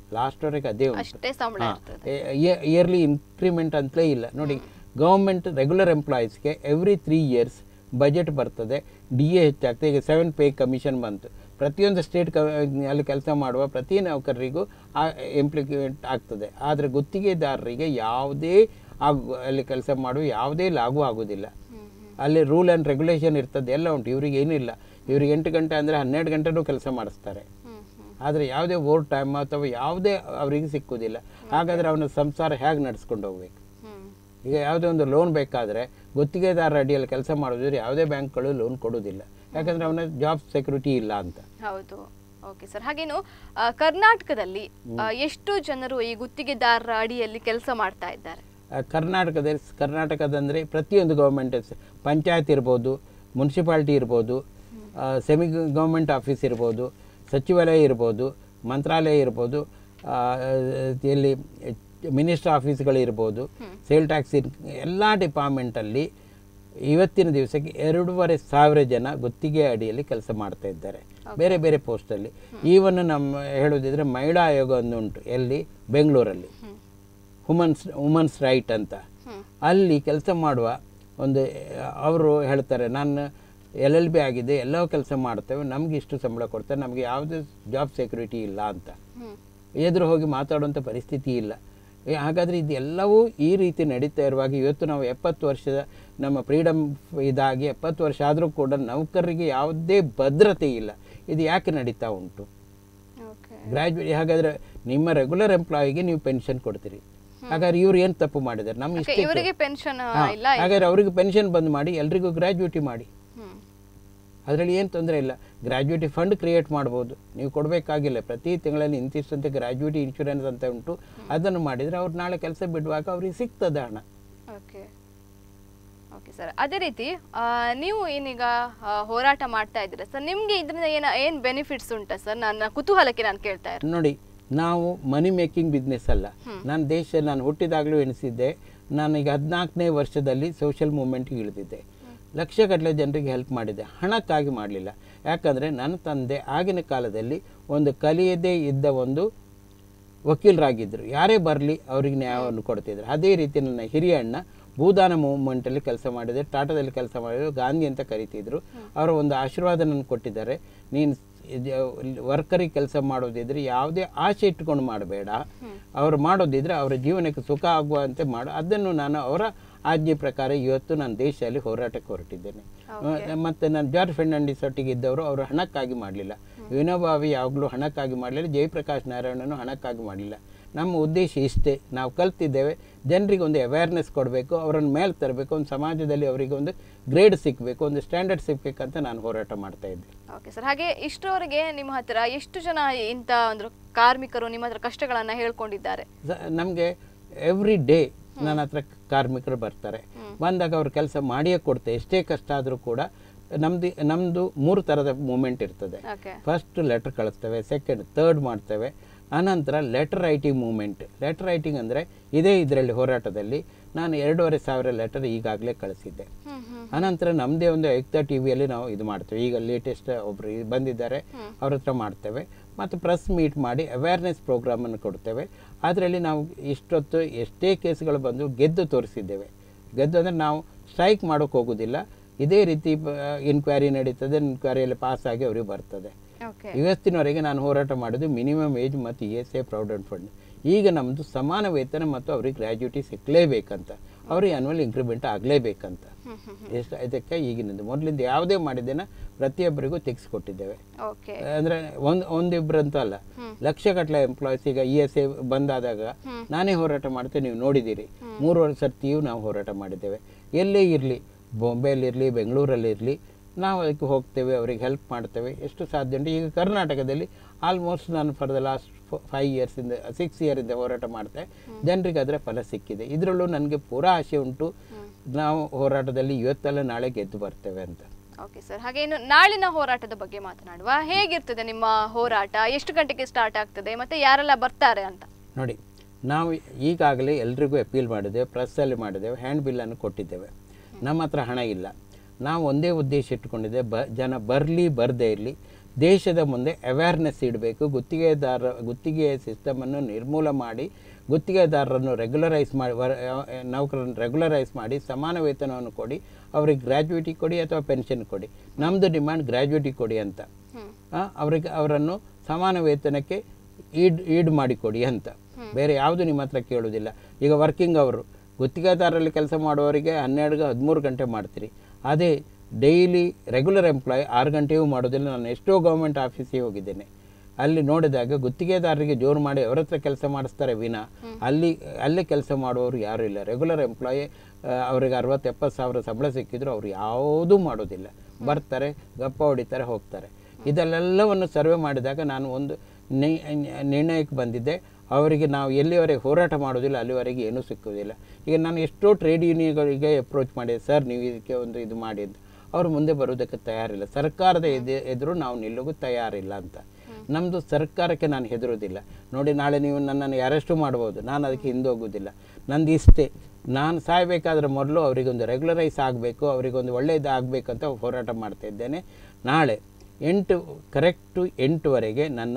ಲಾಸ್ಟ್ವರೆಗೆ ಅದೇ ಉಂಟು ಅಷ್ಟೇ ಸಂಬಳ ಇರ್ತದೆ ಇಯರ್ಲಿ ಇನ್ಕ್ರಿಮೆಂಟ್ ಅಂತಲೇ ಇಲ್ಲ ನೋಡಿ ಗೌರ್ಮೆಂಟ್ ರೆಗ್ಯುಲರ್ ಎಂಪ್ಲಾಯೀಸ್ಗೆ ಎವ್ರಿ ತ್ರೀ ಇಯರ್ಸ್ ಬಜೆಟ್ ಬರ್ತದೆ ಡಿ ಎ ಹೆಚ್ಚಾಗ್ತದೆ ಈಗ ಸೆವೆನ್ ಪೇ ಕಮಿಷನ್ ಬಂತು ಪ್ರತಿಯೊಂದು ಸ್ಟೇಟ್ ಕ ಅಲ್ಲಿ ಕೆಲಸ ಮಾಡುವ ಪ್ರತಿ ನೌಕರರಿಗೂ ಆ ಇಂಪ್ಲಿಮೆಂಟ್ ಆಗ್ತದೆ ಆದರೆ ಗುತ್ತಿಗೆದಾರರಿಗೆ ಯಾವುದೇ ಆಗು ಅಲ್ಲಿ ಕೆಲಸ ಮಾಡುವ ಯಾವುದೇ ಲಾಗೂ ಆಗೋದಿಲ್ಲ ಅಲ್ಲಿ ರೂಲ್ ಆ್ಯಂಡ್ ರೆಗ್ಯುಲೇಷನ್ ಇರ್ತದೆ ಎಲ್ಲ ಉಂಟು ಇವ್ರಿಗೆ ಏನಿಲ್ಲ ಇವ್ರಿಗೆ ಎಂಟು ಗಂಟೆ ಅಂದರೆ ಹನ್ನೆರಡು ಗಂಟೆನೂ ಕೆಲಸ ಮಾಡಿಸ್ತಾರೆ ಆದರೆ ಯಾವುದೇ ಓವರ್ ಟೈಮ್ ಅಥವಾ ಯಾವುದೇ ಅವರಿಗೆ ಸಿಕ್ಕುವುದಿಲ್ಲ ಹಾಗಾದರೆ ಅವನ ಸಂಸಾರ ಹೇಗೆ ನಡೆಸ್ಕೊಂಡು ಹೋಗ್ಬೇಕು ಹ್ಮ್ ಈಗ ಯಾವುದೇ ಒಂದು ಲೋನ್ ಬೇಕಾದರೆ ಗುತ್ತಿಗೆದಾರ ಅಡಿಯಲ್ಲಿ ಕೆಲಸ ಮಾಡೋದಿದ್ರೆ ಯಾವುದೇ ಬ್ಯಾಂಕ್ಗಳು ಲೋನ್ ಕೊಡೋದಿಲ್ಲ ಯಾಕಂದರೆ ಅವನ ಜಾಬ್ ಸೆಕ್ಯೂರಿಟಿ ಇಲ್ಲ ಅಂತ ಹೌದು ಓಕೆ ಸರ್ ಹಾಗೇನು ಆ, ಕರ್ನಾಟಕದಲ್ಲಿ ಆ, ಎಷ್ಟು ಜನರು ಈ ಗುತ್ತಿಗೆದಾರರ ಅಡಿಯಲ್ಲಿ ಕೆಲಸ ಮಾಡ್ತಾ ಇದ್ದಾರೆ ಆ, ಕರ್ನಾಟಕದಲ್ಲಿ ಕರ್ನಾಟಕದಂದರೆ ಪ್ರತಿಯೊಂದು ಗೌರ್ಮೆಂಟ್ ಪಂಚಾಯತ್ ಇರ್ಬೋದು ಮುನ್ಸಿಪಾಲ್ಟಿ ಇರ್ಬೋದು ಸೆಮಿ ಗೌರ್ಮೆಂಟ್ ಆಫೀಸ್ ಇರ್ಬೋದು ಸಚಿವಾಲಯ ಇರ್ಬೋದು ಮಂತ್ರಾಲಯ ಇರ್ಬೋದು ಆ, ಎಲ್ಲಿ ಮಿನಿಸ್ಟರ್ ಆಫೀಸ್ಗಳಿರ್ಬೋದು ಸೇಲ್ ಟ್ಯಾಕ್ಸ್ ಎಲ್ಲ ಡಿಪಾರ್ಟ್ಮೆಂಟಲ್ಲಿ ಇವತ್ತಿನ ದಿವಸಕ್ಕೆ ಎರಡೂವರೆ ಸಾವಿರ ಜನ ಗುತ್ತಿಗೆ ಅಡಿಯಲ್ಲಿ ಕೆಲಸ ಮಾಡ್ತಾ ಇದ್ದಾರೆ ಬೇರೆ ಬೇರೆ ಪೋಸ್ಟಲ್ಲಿ ಈವನ್ ನಮ್ಮ ಹೇಳೋದಿದ್ರೆ ಮಹಿಳಾ ಆಯೋಗ ಒಂದು ಉಂಟು ಎಲ್ಲಿ ಬೆಂಗಳೂರಲ್ಲಿ ವುಮನ್ಸ್ ವುಮನ್ಸ್ ರೈಟ್ ಅಂತ ಅಲ್ಲಿ ಕೆಲಸ ಮಾಡುವ ಒಂದು ಅವರು ಹೇಳ್ತಾರೆ ನಾನು ಎಲ್ ಎಲ್ ಬಿ ಆಗಿದೆ ಎಲ್ಲವೂ ಕೆಲಸ ಮಾಡ್ತೇವೆ ನಮಗೆ ಇಷ್ಟು ಸಂಬಳ ಕೊಡ್ತಾರೆ ನಮಗೆ ಯಾವುದೇ ಜಾಬ್ ಸೆಕ್ಯೂರಿಟಿ ಇಲ್ಲ ಅಂತ ಎದುರು ಹೋಗಿ ಮಾತಾಡುವಂಥ ಪರಿಸ್ಥಿತಿ ಇಲ್ಲ ಏ, ಹಾಗಾದರೆ ಇದೆಲ್ಲವೂ ಈ ರೀತಿ ನಡೀತಾ ಇರುವಾಗ ಇವತ್ತು ನಾವು ಎಪ್ಪತ್ತು ವರ್ಷದ ನಮ್ಮ ಫ್ರೀಡಮ್ ಇದಾಗಿ ಎಪ್ಪತ್ತು ವರ್ಷ ಆದರೂ ಕೂಡ ನೌಕರರಿಗೆ ಯಾವುದೇ ಭದ್ರತೆ ಇಲ್ಲ ಇದು ಯಾಕೆ ನಡೀತಾ ಉಂಟು ಓಕೆ ಗ್ರಾಜ್ಯುಯೇಟ್ ಹಾಗಾದರೆ ನಿಮ್ಮ ರೆಗ್ಯುಲರ್ ಎಂಪ್ಲಾಯಿಗೆ ನೀವು ಪೆನ್ಷನ್ ಕೊಡ್ತೀರಿ ಹಾಗಾದ್ರೆ ಇವ್ರು ಏನು ತಪ್ಪು ಮಾಡಿದ್ದಾರೆ ನಮ್ಮ ಇಷ್ಟೇ ಇವರಿಗೆ ಪೆನ್ಷನ್ ಹಾ, ಇಲ್ಲ ಹಾಗಾದ್ರೆ ಅವರಿಗೆ ಪೆನ್ಷನ್ ಬಂದ್ ಮಾಡಿ ಎಲ್ರಿಗೂ ಗ್ರಾಜ್ಯುಯಿಟಿ ಮಾಡಿ ಹ್ಮ್ ಅದರಲ್ಲಿ ಏನು ತೊಂದರೆ ಇಲ್ಲ ಗ್ರಾಜ್ಯುಯಿಟಿ ಫಂಡ್ ಕ್ರಿಯೇಟ್ ಮಾಡ್ಬೋದು ನೀವು ಕೊಡಬೇಕಾಗಿಲ್ಲ ಪ್ರತಿ ತಿಂಗಳಲ್ಲಿ ಇಂತಿಷ್ಟಂತೆ ಗ್ರಾಜ್ಯುಯಿಟಿ ಇನ್ಶೂರೆನ್ಸ್ ಅಂತ ಉಂಟು ಅದನ್ನು ಮಾಡಿದರೆ ಅವ್ರು ನಾಳೆ ಕೆಲಸ ಬಿಡುವಾಗ ಅವ್ರಿಗೆ ಸಿಗ್ತದೆ ಹಣ ಓಕೆ ಓಕೆ ಸರ್ ಅದೇ ರೀತಿ ಆ, ನೀವು ಏನೀಗ ಆ, ಹೋರಾಟ ಮಾಡ್ತಾ ಇದ್ದೀರಾ ಸರ್ ನಿಮ್ಗೆ ಇದರಿಂದ ಏನ ಏನ್ ಬೆನಿಫಿಟ್ಸ್ ಉಂಟಾ ಸರ್ ನನ್ನ ಕುತೂಹಲಕ್ಕೆ ನಾನು ಕೇಳ್ತಾ ಇರೋದು ನೋಡಿ ನಾವು ಮನಿ ಮೇಕಿಂಗ್ ಬಿಸ್ನೆಸ್ ಅಲ್ಲ ನಾನು ದೇಶ ನಾನು ಹುಟ್ಟಿದಾಗಲೂ ಎಣಿಸಿದ್ದೆ ನಾನು ಈಗ ಹದಿನಾಲ್ಕನೇ ವರ್ಷದಲ್ಲಿ ಸೋಷಿಯಲ್ ಮೂವ್ಮೆಂಟ್ಗೆ ಇಳಿದಿದ್ದೆ ಲಕ್ಷಗಟ್ಟಲೆ ಜನರಿಗೆ ಹೆಲ್ಪ್ ಮಾಡಿದ್ದೆ ಹಣಕ್ಕಾಗಿ ಮಾಡಲಿಲ್ಲ ಯಾಕಂದರೆ ನನ್ನ ತಂದೆ ಆಗಿನ ಕಾಲದಲ್ಲಿ ಒಂದು ಕಲಿಯದೇ ಇದ್ದ ಒಂದು ವಕೀಲರಾಗಿದ್ದರು ಯಾರೇ ಬರಲಿ ಅವರಿಗೆ ನ್ಯಾಯವನ್ನು ಕೊಡ್ತಿದ್ರು ಅದೇ ರೀತಿ ನನ್ನ ಹಿರಿಯ ಅಣ್ಣ ಭೂದಾನ ಮೂವ್ಮೆಂಟಲ್ಲಿ ಕೆಲಸ ಮಾಡಿದೆ ಟಾಟಾದಲ್ಲಿ ಕೆಲಸ ಮಾಡಿದ್ರು ಗಾಂಧಿ ಅಂತ ಕರಿತಿದ್ರು ಅವರ ಒಂದು ಆಶೀರ್ವಾದ ನನಗೆ ಕೊಟ್ಟಿದ್ದಾರೆ ನೀನು ವರ್ಕರಿಗೆ ಕೆಲಸ ಮಾಡೋದಿದ್ರೆ ಯಾವುದೇ ಆಸೆ ಇಟ್ಕೊಂಡು ಮಾಡಬೇಡ ಅವರು ಮಾಡೋದಿದ್ರೆ ಅವರ ಜೀವನಕ್ಕೆ ಸುಖ ಆಗುವಂತೆ ಮಾಡು ಅದನ್ನು ನಾನು ಅವರ ಆಜ್ಞೆ ಪ್ರಕಾರ ಇವತ್ತು ನಾನು ದೇಶದಲ್ಲಿ ಹೋರಾಟಕ್ಕೆ ಹೊರಟಿದ್ದೇನೆ ಮತ್ತು ನಾನು ಜಾರ್ಜ್ ಫೆರ್ನಾಂಡಿಸ್ ಒಟ್ಟಿಗೆ ಇದ್ದವರು ಅವರು ಹಣಕ್ಕಾಗಿ ಮಾಡಲಿಲ್ಲ ವಿನೋಬಾವಿ ಯಾವಾಗಲೂ ಹಣಕ್ಕಾಗಿ ಮಾಡಲಿಲ್ಲ ಜಯಪ್ರಕಾಶ್ ನಾರಾಯಣನು ಹಣಕ್ಕಾಗಿ ಮಾಡಲಿಲ್ಲ ನಮ್ಮ ಉದ್ದೇಶ ಇಷ್ಟೇ ನಾವು ಕಲ್ತಿದ್ದೇವೆ ಜನರಿಗೆ ಒಂದು ಅವೇರ್ನೆಸ್ ಕೊಡಬೇಕು ಅವರನ್ನು ಮೇಲೆ ತರಬೇಕು ಒಂದು ಸಮಾಜದಲ್ಲಿ ಅವರಿಗೆ ಒಂದು ಗ್ರೇಡ್ ಸಿಕ್ಕಬೇಕು ಒಂದು ಸ್ಟ್ಯಾಂಡರ್ಡ್ ಸಿಕ್ಕಬೇಕಂತ ನಾನು ಹೋರಾಟ ಮಾಡ್ತಾ ಇದ್ದೆ ಓಕೆ ಸರ್ ಹಾಗೆ ಇಷ್ಟರವರೆಗೆ ನಿಮ್ಮ ಹತ್ರ ಎಷ್ಟು ಜನ ಇಂಥ ಒಂದು ಕಾರ್ಮಿಕರು ನಿಮ್ಮ ಹತ್ರ ಕಷ್ಟಗಳನ್ನ ಹೇಳ್ಕೊಂಡಿದ್ದಾರೆ ನಮಗೆ ಎವ್ರಿ ಡೇ ನನ್ನ ಹತ್ರ ಕಾರ್ಮಿಕರು ಬರ್ತಾರೆ ಬಂದಾಗ ಅವ್ರು ಕೆಲಸ ಮಾಡಿಯೇ ಕೊಡ್ತೆ ಎಷ್ಟೇ ಕಷ್ಟ ಆದರೂ ಕೂಡ ನಮ್ದು ನಮ್ಮದು ಮೂರು ಥರದ ಮೂಮೆಂಟ್ ಇರ್ತದೆ ಓಕೆ ಫಸ್ಟ್ ಲೆಟರ್ ಕಳಿಸ್ತೇವೆ ಸೆಕೆಂಡ್ ಥರ್ಡ್ ಮಾಡ್ತೇವೆ ಅನಂತರ letter writing movement letter writing ಅಂದರೆ ಇದೇ ಇದರಲ್ಲಿ ಹೋರಾಟದಲ್ಲಿ ನಾನು ಎರಡೂವರೆ ಸಾವಿರ ಲೆಟರ್ ಈಗಾಗಲೇ ಕಳಿಸಿದ್ದೆ ಅನಂತರ ನಮ್ಮದೇ ಒಂದು ಆಯುಕ್ತ ಟಿ ವಿಯಲ್ಲಿ ನಾವು ಇದು ಮಾಡ್ತೇವೆ ಈಗ ಲೇಟೆಸ್ಟ್ ಒಬ್ಬರು ಬಂದಿದ್ದಾರೆ ಅವ್ರ ಹತ್ರ ಮಾಡ್ತೇವೆ ಮತ್ತು ಪ್ರೆಸ್ ಮೀಟ್ ಮಾಡಿ ಅವೇರ್ನೆಸ್ ಪ್ರೋಗ್ರಾಮನ್ನು ಕೊಡ್ತೇವೆ ಅದರಲ್ಲಿ ನಾವು ಇಷ್ಟೊತ್ತು ಎಷ್ಟೇ ಕೇಸ್ಗಳು ಬಂದು ಗೆದ್ದು ತೋರಿಸಿದ್ದೇವೆ ಗೆದ್ದು ಅಂದರೆ ನಾವು ಸ್ಟ್ರೈಕ್ ಮಾಡೋಕ್ಕೆ ಹೋಗೋದಿಲ್ಲ ಇದೇ ರೀತಿ ಇನ್ಕ್ವೈರಿ ನಡೀತದೆ ಇನ್ಕ್ವೈರಿಯಲ್ಲಿ ಪಾಸ್ ಆಗಿ ಅವ್ರಿಗೆ ಬರ್ತದೆ ಓಕೆ ಇವತ್ತಿನವರೆಗೆ ನಾನು ಹೋರಾಟ ಮಾಡೋದು ಮಿನಿಮಮ್ ಏಜ್ ಮತ್ತು E S A provident fund ಈಗ ನಮ್ಮದು ಸಮಾನ ವೇತನ ಮತ್ತು ಅವ್ರಿಗೆ ಗ್ರ್ಯಾಜುಯಿಟಿ ಸಿಕ್ಕಲೇಬೇಕಂತ ಅವ್ರಿಗೆ ಆನ್ಯುವಲ್ ಇಂಕ್ರಿಮೆಂಟ್ ಆಗಲೇಬೇಕಂತ ಎಷ್ಟು ಇದಕ್ಕೆ ಈಗಿನದು ಮೊದಲಿಂದ ಯಾವುದೇ ಮಾಡಿದ್ದೇನೆ ಪ್ರತಿಯೊಬ್ಬರಿಗೂ ತೆಗೆಸಿಕೊಟ್ಟಿದ್ದೇವೆ ಓಕೆ ಅಂದರೆ ಒಂದು ಒಂದಿಬ್ರು ಅಂತ ಅಲ್ಲ ಲಕ್ಷಗಟ್ಟಲೆ ಎಂಪ್ಲಾಯೀಸ್ ಈಗ ಇ ಎಸ್ ಎ ಬಂದಾದಾಗ ನಾನೇ ಹೋರಾಟ ಮಾಡ್ತೇನೆ ನೀವು ನೋಡಿದ್ದೀರಿ ಮೂರು ವರ್ಷ ಸರ್ತಿಯೂ ನಾವು ಹೋರಾಟ ಮಾಡಿದ್ದೇವೆ ಎಲ್ಲೇ ಇರಲಿ ಬಾಂಬೆಯಲ್ಲಿರಲಿ ಬೆಂಗಳೂರಲ್ಲಿರಲಿ ನಾವು ಅದಕ್ಕೆ ಹೋಗ್ತೇವೆ ಅವರಿಗೆ ಹೆಲ್ಪ್ ಮಾಡ್ತೇವೆ ಎಷ್ಟು ಸಾಧ್ಯ ಉಂಟು ಈಗ ಕರ್ನಾಟಕದಲ್ಲಿ ಆಲ್ಮೋಸ್ಟ್ ನಾನು ಫಾರ್ ದ ಲಾಸ್ಟ್ ಫೈವ್ ಇಯರ್ಸಿಂದ ಸಿಕ್ಸ್ ಇಯರಿಂದ ಹೋರಾಟ ಮಾಡ್ತೆ ಜನರಿಗೆ ಅದರ ಫಲ ಸಿಕ್ಕಿದೆ ಇದರಲ್ಲೂ ನನಗೆ ಪೂರಾ ಆಸೆ ಉಂಟು ನಾವು ಹೋರಾಟದಲ್ಲಿ ಇವತ್ತೆಲ್ಲ ನಾಳೆ ಗೆದ್ದು ಬರ್ತೇವೆ ಅಂತ ಓಕೆ ಸರ್ ಹಾಗೆ ಇನ್ನು ನಾಳಿನ ಹೋರಾಟದ ಬಗ್ಗೆ ಮಾತನಾಡುವ ಹೇಗಿರ್ತದೆ ನಿಮ್ಮ ಹೋರಾಟ ಎಷ್ಟು ಗಂಟೆಗೆ ಸ್ಟಾರ್ಟ್ ಆಗ್ತದೆ ಮತ್ತೆ ಯಾರೆಲ್ಲ ಬರ್ತಾರೆ ಅಂತ ನೋಡಿ ನಾವು ಈಗಾಗಲೇ ಎಲ್ರಿಗೂ ಅಪೀಲ್ ಮಾಡಿದ್ದೇವೆ ಪ್ರೆಸ್ಸಲ್ಲಿ ಮಾಡಿದ್ದೇವೆ ಹ್ಯಾಂಡ್ ಬಿಲ್ಲನ್ನು ಕೊಟ್ಟಿದ್ದೇವೆ ನಮ್ಮ ಹತ್ರ ಹಣ ಇಲ್ಲ ನಾವು ಒಂದೇ ಉದ್ದೇಶ ಇಟ್ಟುಕೊಂಡಿದ್ದೆ ಬ ಜನ ಬರಲಿ ಬರದೇ ಇರಲಿ ದೇಶದ ಮುಂದೆ ಅವೇರ್ನೆಸ್ ಇಡಬೇಕು ಗುತ್ತಿಗೆದಾರ ಗುತ್ತಿಗೆಯ ಸಿಸ್ಟಮನ್ನು ನಿರ್ಮೂಲ ಮಾಡಿ ಗುತ್ತಿಗೆದಾರರನ್ನು ರೆಗ್ಯುಲರೈಸ್ ಮಾಡಿ ವರ್ ನೌಕರನ್ನು ರೆಗ್ಯುಲರೈಸ್ ಮಾಡಿ ಸಮಾನ ವೇತನವನ್ನು ಕೊಡಿ ಅವ್ರಿಗೆ ಗ್ರ್ಯಾಜುಯಿಟಿ ಕೊಡಿ ಅಥವಾ ಪೆನ್ಷನ್ ಕೊಡಿ ನಮ್ಮದು ಡಿಮ್ಯಾಂಡ್ ಗ್ರ್ಯಾಜುಯಿಟಿ ಕೊಡಿ ಅಂತ ಆ, ಅವರಿಗೆ ಅವರನ್ನು ಸಮಾನ ವೇತನಕ್ಕೆ ಈಡ್ ಈಡ್ ಮಾಡಿಕೊಡಿ ಅಂತ ಬೇರೆ ಯಾವುದು ನಿಮ್ಮ ಹತ್ರ ಕೇಳೋದಿಲ್ಲ ಈಗ ವರ್ಕಿಂಗ್ ಅವರು ಗುತ್ತಿಗೆದಾರರಲ್ಲಿ ಕೆಲಸ ಮಾಡುವವರಿಗೆ ಹನ್ನೆರಡು ಹದಿಮೂರು ಗಂಟೆ ಮಾಡ್ತೀರಿ ಅದೇ ಡೈಲಿ ರೆಗ್ಯುಲರ್ ಎಂಪ್ಲಾಯ್ ಆರು ಗಂಟೆಯೂ ಮಾಡೋದಿಲ್ಲ ನಾನು ಎಷ್ಟೋ ಗೌರ್ಮೆಂಟ್ ಆಫೀಸಿಗೆ ಹೋಗಿದ್ದೇನೆ ಅಲ್ಲಿ ನೋಡಿದಾಗ ಗುತ್ತಿಗೆದಾರರಿಗೆ ಜೋರು ಮಾಡಿ ಅವ್ರ ಹತ್ರ ಕೆಲಸ ಮಾಡಿಸ್ತಾರೆ ವಿನ ಅಲ್ಲಿ ಅಲ್ಲೇ ಕೆಲಸ ಮಾಡುವವರು ಯಾರೂ ಇಲ್ಲ ರೆಗ್ಯುಲರ್ ಎಂಪ್ಲಾಯಿ ಅವರಿಗೆ ಅರವತ್ತು ಎಪ್ಪತ್ತು ಸಾವಿರ ಸಂಬಳ ಸಿಕ್ಕಿದ್ರು ಅವ್ರು ಯಾವುದೂ ಮಾಡೋದಿಲ್ಲ ಬರ್ತಾರೆ ಗಪ್ಪ ಹೊಡಿತಾರೆ ಹೋಗ್ತಾರೆ ಇದೆಲ್ಲವನ್ನು ಸರ್ವೆ ಮಾಡಿದಾಗ ನಾನು ಒಂದು ನಿ- ನಿರ್ಣಯಕ್ಕೆ ಬಂದಿದ್ದೆ ಅವರಿಗೆ ನಾವು ಎಲ್ಲಿವರೆಗೆ ಹೋರಾಟ ಮಾಡೋದಿಲ್ಲ ಅಲ್ಲಿವರೆಗೆ ಏನೂ ಸಿಕ್ಕುವುದಿಲ್ಲ ಈಗ ನಾನು ಎಷ್ಟೋ ಟ್ರೇಡ್ ಯೂನಿಯನ್ಗಳಿಗೆ ಅಪ್ರೋಚ್ ಮಾಡಿದೆ ಸರ್ ನೀವು ಇದಕ್ಕೆ ಒಂದು ಇದು ಮಾಡಿ ಅಂತ ಅವರು ಮುಂದೆ ಬರೋದಕ್ಕೆ ತಯಾರಿಲ್ಲ ಸರ್ಕಾರದ ಎದೆ ಎದುರು ನಾವು ನಿಲ್ಲೋಗೂ ತಯಾರಿಲ್ಲ ಅಂತ ನಮ್ಮದು ಸರ್ಕಾರಕ್ಕೆ ನಾನು ಹೆದರೋದಿಲ್ಲ ನೋಡಿ ನಾಳೆ ನೀವು ನನ್ನನ್ನು ಅರೆಸ್ಟು ಮಾಡ್ಬೋದು ನಾನು ಅದಕ್ಕೆ ಹಿಂದೋಗೋದಿಲ್ಲ ನಂದು ಇಷ್ಟೇ ನಾನು ಸಾಯಬೇಕಾದ್ರೆ ಮೊದಲು ಅವರಿಗೊಂದು ರೆಗ್ಯುಲರೈಸ್ ಆಗಬೇಕು ಅವರಿಗೊಂದು ಒಳ್ಳೆಯದು ಆಗಬೇಕಂತ ಹೋರಾಟ ಮಾಡ್ತಾ ಇದ್ದೇನೆ ನಾಳೆ ಎಂಟು ಕರೆಕ್ಟು ಎಂಟುವರೆಗೆ ನನ್ನ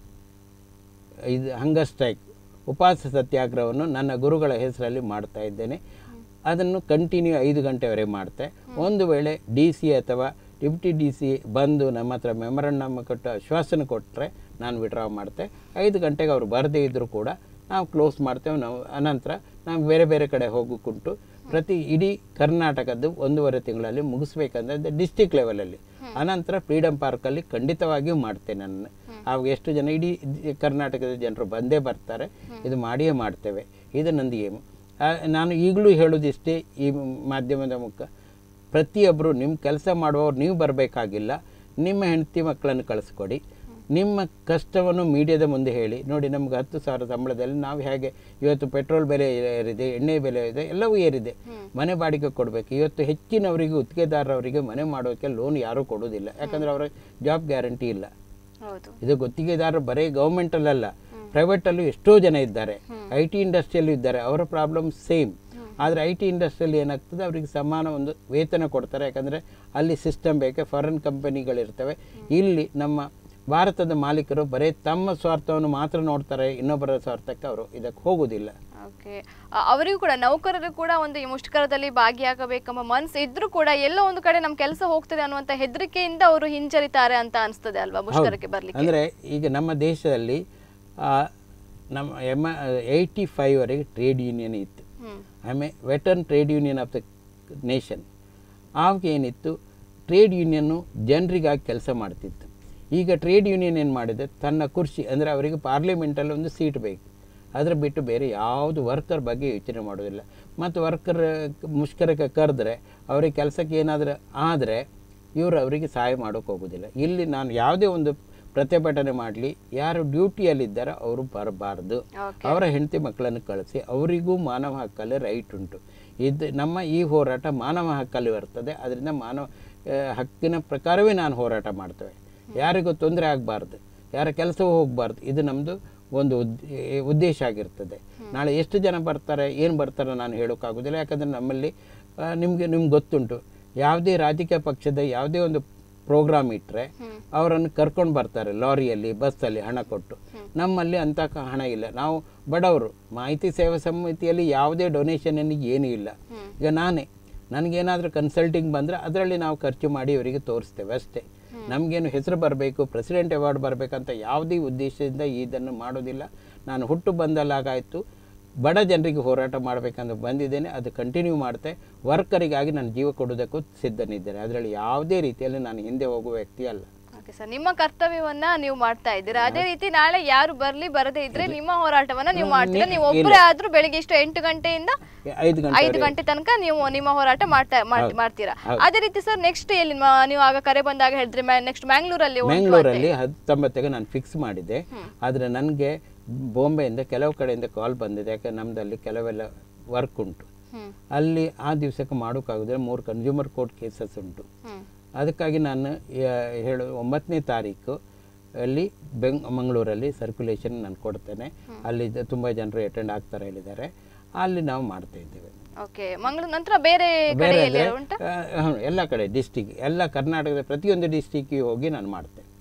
ಇದು ಹಂಗರ್ ಸ್ಟ್ರೈಕ್ ಉಪವಾಸ ಸತ್ಯಾಗ್ರಹವನ್ನು ನನ್ನ ಗುರುಗಳ ಹೆಸರಲ್ಲಿ ಮಾಡ್ತಾ ಇದ್ದೇನೆ ಅದನ್ನು ಕಂಟಿನ್ಯೂ ಐದು ಗಂಟೆವರೆಗೆ ಮಾಡ್ತೆ ಒಂದು ವೇಳೆ ಡಿ ಸಿ ಅಥವಾ ಡಿಪ್ಟಿ ಡಿ ಸಿ ಬಂದು ನಮ್ಮ ಹತ್ರ ಮೆಮರಂಡಮ್ ಕೊಟ್ಟು ಆಶ್ವಾಸನೆ ಕೊಟ್ಟರೆ ನಾನು ವಿಡ್ರಾ ಮಾಡ್ತೆ ಐದು ಗಂಟೆಗೆ ಅವರು ಬರದೇ ಇದ್ದರೂ ಕೂಡ ನಾವು ಕ್ಲೋಸ್ ಮಾಡ್ತೇವೆ ನಾವು ಅನಂತರ ನಾವು ಬೇರೆ ಬೇರೆ ಕಡೆ ಹೋಗಕ್ಕುಂಟು ಪ್ರತಿ ಇಡೀ ಕರ್ನಾಟಕದ್ದು ಒಂದೂವರೆ ತಿಂಗಳಲ್ಲಿ ಮುಗಿಸ್ಬೇಕಂದ್ರೆ ಡಿಸ್ಟಿಕ್ ಲೆವೆಲಲ್ಲಿ ಅನಂತರ ಫ್ರೀಡಮ್ ಪಾರ್ಕಲ್ಲಿ ಖಂಡಿತವಾಗಿಯೂ ಮಾಡ್ತೇನೆ ನಾನು ಆವಾಗ ಎಷ್ಟು ಜನ ಇಡೀ ದಿ- ಕರ್ನಾಟಕದ ಜನರು ಬಂದೇ ಬರ್ತಾರೆ ಇದು ಮಾಡಿಯೇ ಮಾಡ್ತೇವೆ ಇದು ನಂದು ಏಮು ಆ, ನಾನು ಈಗಲೂ ಹೇಳೋದಿಷ್ಟೇ ಈ ಮಾಧ್ಯಮದ ಮುಖ ಪ್ರತಿಯೊಬ್ಬರು ನಿಮ್ಮ ಕೆಲಸ ಮಾಡುವವರು ನೀವು ಬರಬೇಕಾಗಿಲ್ಲ ನಿಮ್ಮ ಹೆಂಡತಿ ಮಕ್ಕಳನ್ನು ಕಳಿಸ್ಕೊಡಿ ನಿಮ್ಮ ಕಷ್ಟವನ್ನು ಮೀಡಿಯಾದ ಮುಂದೆ ಹೇಳಿ ನೋಡಿ ನಮ್ಗೆ ಹತ್ತು ಸಾವಿರ ಸಂಬಳದಲ್ಲಿ ನಾವು ಹೇಗೆ ಇವತ್ತು ಪೆಟ್ರೋಲ್ ಬೆಲೆ ಏರಿದೆ ಎಣ್ಣೆ ಬೆಲೆ ಇದೆ ಎಲ್ಲವೂ ಏರಿದೆ ಮನೆ ಬಾಡಿಗೆ ಕೊಡಬೇಕು ಇವತ್ತು ಹೆಚ್ಚಿನವರಿಗೆ ಗುತ್ತಿಗೆದಾರರವರಿಗೆ ಮನೆ ಮಾಡೋಕ್ಕೆ ಲೋನ್ ಯಾರೂ ಕೊಡೋದಿಲ್ಲ ಯಾಕಂದರೆ ಅವರ ಜಾಬ್ ಗ್ಯಾರಂಟಿ ಇಲ್ಲ ಹೌದು ಇದು ಗುತ್ತಿಗೆದಾರರು ಬರೀ ಗೌರ್ಮೆಂಟಲ್ಲಲ್ಲ ಪ್ರೈವೇಟಲ್ಲೂ ಎಷ್ಟೋ ಜನ ಇದ್ದಾರೆ ಐ ಟಿ ಇಂಡಸ್ಟ್ರಿಯಲ್ಲೂ ಇದ್ದಾರೆ ಅವರ ಪ್ರಾಬ್ಲಮ್ ಸೇಮ್ ಆದರೆ ಐ ಟಿ ಇಂಡಸ್ಟ್ರಿಯಲ್ಲಿ ಏನಾಗ್ತದೆ ಅವರಿಗೆ ಸಮಾನ ಒಂದು ವೇತನ ಕೊಡ್ತಾರೆ ಯಾಕಂದರೆ ಅಲ್ಲಿ ಸಿಸ್ಟಮ್ ಬೇಕೆ ಫಾರಿನ್ ಕಂಪನಿಗಳಿರ್ತವೆ ಇಲ್ಲಿ ನಮ್ಮ ಭಾರತದ ಮಾಲೀಕರು ಬರೀ ತಮ್ಮ ಸ್ವಾರ್ಥವನ್ನು ಮಾತ್ರ ನೋಡ್ತಾರೆ ಇನ್ನೊಬ್ಬರ ಸ್ವಾರ್ಥಕ್ಕೆ ಅವರು ಇದಕ್ಕೆ ಹೋಗೋದಿಲ್ಲ ಓಕೆ ಅವರಿಗೂ ಕೂಡ ನೌಕರರು ಕೂಡ ಒಂದು ಈ ಮುಷ್ಕರದಲ್ಲಿ ಭಾಗಿಯಾಗಬೇಕೆಂಬ ಮನಸ್ಸು ಇದ್ರೂ ಕೂಡ ಎಲ್ಲೋ ಒಂದು ಕಡೆ ನಮ್ಮ ಕೆಲಸ ಹೋಗ್ತದೆ ಅನ್ನುವಂತ ಹೆದರಿಕೆಯಿಂದ ಅವರು ಹಿಂಜರಿತಾರೆ ಅಂತ ಅನಿಸ್ತದೆ ಅಲ್ವಾ ಮುಷ್ಕರಕ್ಕೆ ಬರ್ಲಿಕ್ಕೆ ಅಂದರೆ ಈಗ ನಮ್ಮ ದೇಶದಲ್ಲಿ ಆ, ನಮ್ಮ ಎಮ್ ಏಯ್ಟಿ ಫೈವ್ವರೆಗೆ ಟ್ರೇಡ್ ಯೂನಿಯನ್ ಇತ್ತು ಹ್ಮ್ ಆಮೇಲೆ veteran trade union of the nation ಆವಾಗ ಏನಿತ್ತು ಟ್ರೇಡ್ ಯೂನಿಯನ್ನು ಜನರಿಗಾಗಿ ಕೆಲಸ ಮಾಡ್ತಿತ್ತು ಈಗ ಟ್ರೇಡ್ ಯೂನಿಯನ್ ಏನು ಮಾಡಿದೆ ತನ್ನ ಕುರ್ಚಿ ಅಂದರೆ ಅವರಿಗೆ ಪಾರ್ಲಿಮೆಂಟಲ್ಲಿ ಒಂದು ಸೀಟ್ ಬೇಕು ಅದರ ಬಿಟ್ಟು ಬೇರೆ ಯಾವುದು ವರ್ಕರ್ ಬಗ್ಗೆ ಯೋಚನೆ ಮಾಡೋದಿಲ್ಲ ಮತ್ತು ವರ್ಕರ್ ಮುಷ್ಕರಕ್ಕೆ ಕರೆದ್ರೆ ಅವರಿಗೆ ಕೆಲಸಕ್ಕೆ ಏನಾದರೂ ಆದರೆ ಇವರು ಅವರಿಗೆ ಸಹಾಯ ಮಾಡೋಕ್ಕೆ ಹೋಗೋದಿಲ್ಲ ಇಲ್ಲಿ ನಾನು ಯಾವುದೇ ಒಂದು ಪ್ರತಿಭಟನೆ ಮಾಡಲಿ ಯಾರು ಡ್ಯೂಟಿಯಲ್ಲಿದ್ದಾರೋ ಅವರು ಬರಬಾರ್ದು Okay. ಅವರ ಹೆಂಡತಿ ಮಕ್ಕಳನ್ನು ಕಳಿಸಿ ಅವರಿಗೂ ಮಾನವ ಹಕ್ಕಲ್ಲಿ ರೈಟ್ ಉಂಟು ಇದು ನಮ್ಮ ಈ ಹೋರಾಟ ಮಾನವ ಹಕ್ಕಲ್ಲಿ ಬರ್ತದೆ ಅದರಿಂದ ಮಾನವ ಆ, ಹಕ್ಕಿನ ಪ್ರಕಾರವೇ ನಾನು ಹೋರಾಟ ಮಾಡ್ತೇವೆ ಯಾರಿಗೂ ತೊಂದರೆ ಆಗಬಾರ್ದು ಯಾರ ಕೆಲಸವೂ ಹೋಗಬಾರ್ದು ಇದು ನಮ್ಮದು ಒಂದು ಉದ್- ಏ, ಉದ್ದೇಶ ಆಗಿರ್ತದೆ ನಾಳೆ ಎಷ್ಟು ಜನ ಬರ್ತಾರೆ ಏನು ಬರ್ತಾರೆ ನಾನು ಹೇಳೋಕ್ಕಾಗೋದಿಲ್ಲ ಯಾಕಂದರೆ ನಮ್ಮಲ್ಲಿ ನಿಮಗೆ ನಿಮ್ಗೆ ಗೊತ್ತುಂಟು ಯಾವುದೇ ರಾಜಕೀಯ ಪಕ್ಷದ ಯಾವುದೇ ಒಂದು ಪ್ರೋಗ್ರಾಮ್ ಇಟ್ಟರೆ ಅವರನ್ನು ಕರ್ಕೊಂಡು ಬರ್ತಾರೆ ಲಾರಿಯಲ್ಲಿ ಬಸ್ಸಲ್ಲಿ ಹಣ ಕೊಟ್ಟು ನಮ್ಮಲ್ಲಿ ಅಂಥ ಕ- ಹಣ ಇಲ್ಲ ನಾವು ಬಡವರು ಮಾಹಿತಿ ಸೇವಾ ಸಮಿತಿಯಲ್ಲಿ ಯಾವುದೇ ಡೊನೇಷನ್ ಏನೂ ಇಲ್ಲ ಈಗ ನಾನೇ ನನಗೇನಾದರೂ ಕನ್ಸಲ್ಟಿಂಗ್ ಬಂದರೆ ಅದರಲ್ಲಿ ನಾವು ಖರ್ಚು ಮಾಡಿ ಇವರಿಗೆ ತೋರಿಸ್ತೇವೆ ಅಷ್ಟೇ ನಮಗೇನು ಹೆಸರು ಬರಬೇಕು ಪ್ರೆಸಿಡೆಂಟ್ ಅವಾರ್ಡ್ ಬರಬೇಕಂತ ಯಾವುದೇ ಉದ್ದೇಶದಿಂದ ಇದನ್ನು ಮಾಡೋದಿಲ್ಲ ನಾನು ಹುಟ್ಟು ಬಂದಲ್ಲಾಗಾಯಿತು ಬಡ ಜನರಿಗೆ ಹೋರಾಟ ಮಾಡಬೇಕಂತ ಬಂದಿದ್ದೇನೆ ಅದು ಕಂಟಿನ್ಯೂ ಮಾಡ್ತೆ ವರ್ಕರಿಗಾಗಿ ನಾನು ಜೀವ ಕೊಡೋದಕ್ಕೂ ಸಿದ್ಧನಿದ್ದೇನೆ ಅದರಲ್ಲಿ ಯಾವುದೇ ರೀತಿಯಲ್ಲಿ ನಾನು ಹಿಂದೆ ಹೋಗುವ ವ್ಯಕ್ತಿ ಅಲ್ಲ ಓಕೆ ಸರ್ ನಿಮ್ಮ ಕರ್ತವ್ಯವನ್ನ ನೀವು ಮಾಡ್ತಾ ಇದ್ದೀರಾ ಅದೇ ರೀತಿ ನಾಳೆ ಯಾರು ಬರ್ಲಿ ಬರದೇ ಇದ್ರೆ ನಿಮ್ಮ ಹೋರಾಟವನ್ನ ನೀವು ಮಾಡ್ತೀರಾ ನೀವು ಒಬ್ಬರೇ ಆದ್ರೂ ಬೆಳಿಗ್ಗೆ ಇಷ್ಟು ಎಂಟು ಗಂಟೆಯಿಂದ ಐದು ಗಂಟೆ ಐದು ಗಂಟೆ ತನಕ ನೀವು ನಿಮ್ಮ ಹೋರಾಟ ಮಾಡ್ತಾ ಮಾಡ್- ಮಾಡ್ತೀರಾ ಅದೇ ರೀತಿ ಸರ್ ನೆಕ್ಸ್ಟ್ ಎಲ್ಲಿ ಮ- ನೀವು ಆಗ ಕರೆ ಬಂದಾಗ ಹೇಳಿದ್ರೆ ನೆಕ್ಸ್ಟ್ ಮ್ಯಾಂಗ್ಳೂರಲ್ಲಿ ಉಂಟು ಅಂತ. ಮ್ಯಾಂಗ್ಳೂರಲ್ಲಿ ಹತ್ತೊಂಬತ್ತಿಗೆ ನಾನು ಫಿಕ್ಸ್ ಮಾಡಿದ್ದೆ ಆದರೆ ನನಗೆ ಬಾಂಬೆಯಿಂದ ಕೆಲವು ಕಡೆಯಿಂದ ಕಾಲ್ ಬಂದಿದೆ ಯಾಕೆ ನಮ್ಮದಲ್ಲಿ ಕೆಲವೆಲ್ಲ ವರ್ಕ್ ಉಂಟು ಹ್ಮ್ ಅಲ್ಲಿ ಆ ದಿವಸಕ್ಕೆ ಮಾಡೋಕ್ಕಾಗೋದಿಲ್ಲ ಮೂರು ಕನ್ಸ್ಯೂಮರ್ ಕೋರ್ಟ್ ಕೇಸಸ್ ಉಂಟು ಹ್ಮ್ ಅದಕ್ಕಾಗಿ ನಾನು ಯ- ಹೇಳು ಒಂಬತ್ತನೇ ತಾರೀಕು ಅಲ್ಲಿ ಬೆಂಗ್ ಮಂಗಳೂರಲ್ಲಿ ಸರ್ಕ್ಯುಲೇಷನ್ ನಾನು ಕೊಡ್ತೇನೆ ಅಲ್ಲಿ ತುಂಬ ಜನರು ಅಟೆಂಡ್ ಆಗ್ತಾರೆ ಹೇಳಿದ್ದಾರೆ ಅಲ್ಲಿ ನಾವು ಮಾಡ್ತಾ ಇದ್ದೇವೆ ಓಕೆ ಮಂಗಳೂರು ನಂತರ ಬೇರೆ ಕಡೆ ಬೇರೆ ಎಲ್ಲಿ ಅಂದರೆ ಉಂಟಾ ಎಲ್ಲ ಕಡೆ ಡಿಸ್ಟಿಕ್ ಎಲ್ಲ ಕರ್ನಾಟಕದ ಪ್ರತಿಯೊಂದು ಡಿಸ್ಟಿಕ್ಕಿಗೆ ಹೋಗಿ ನಾನು ಮಾಡ್ತೇನೆ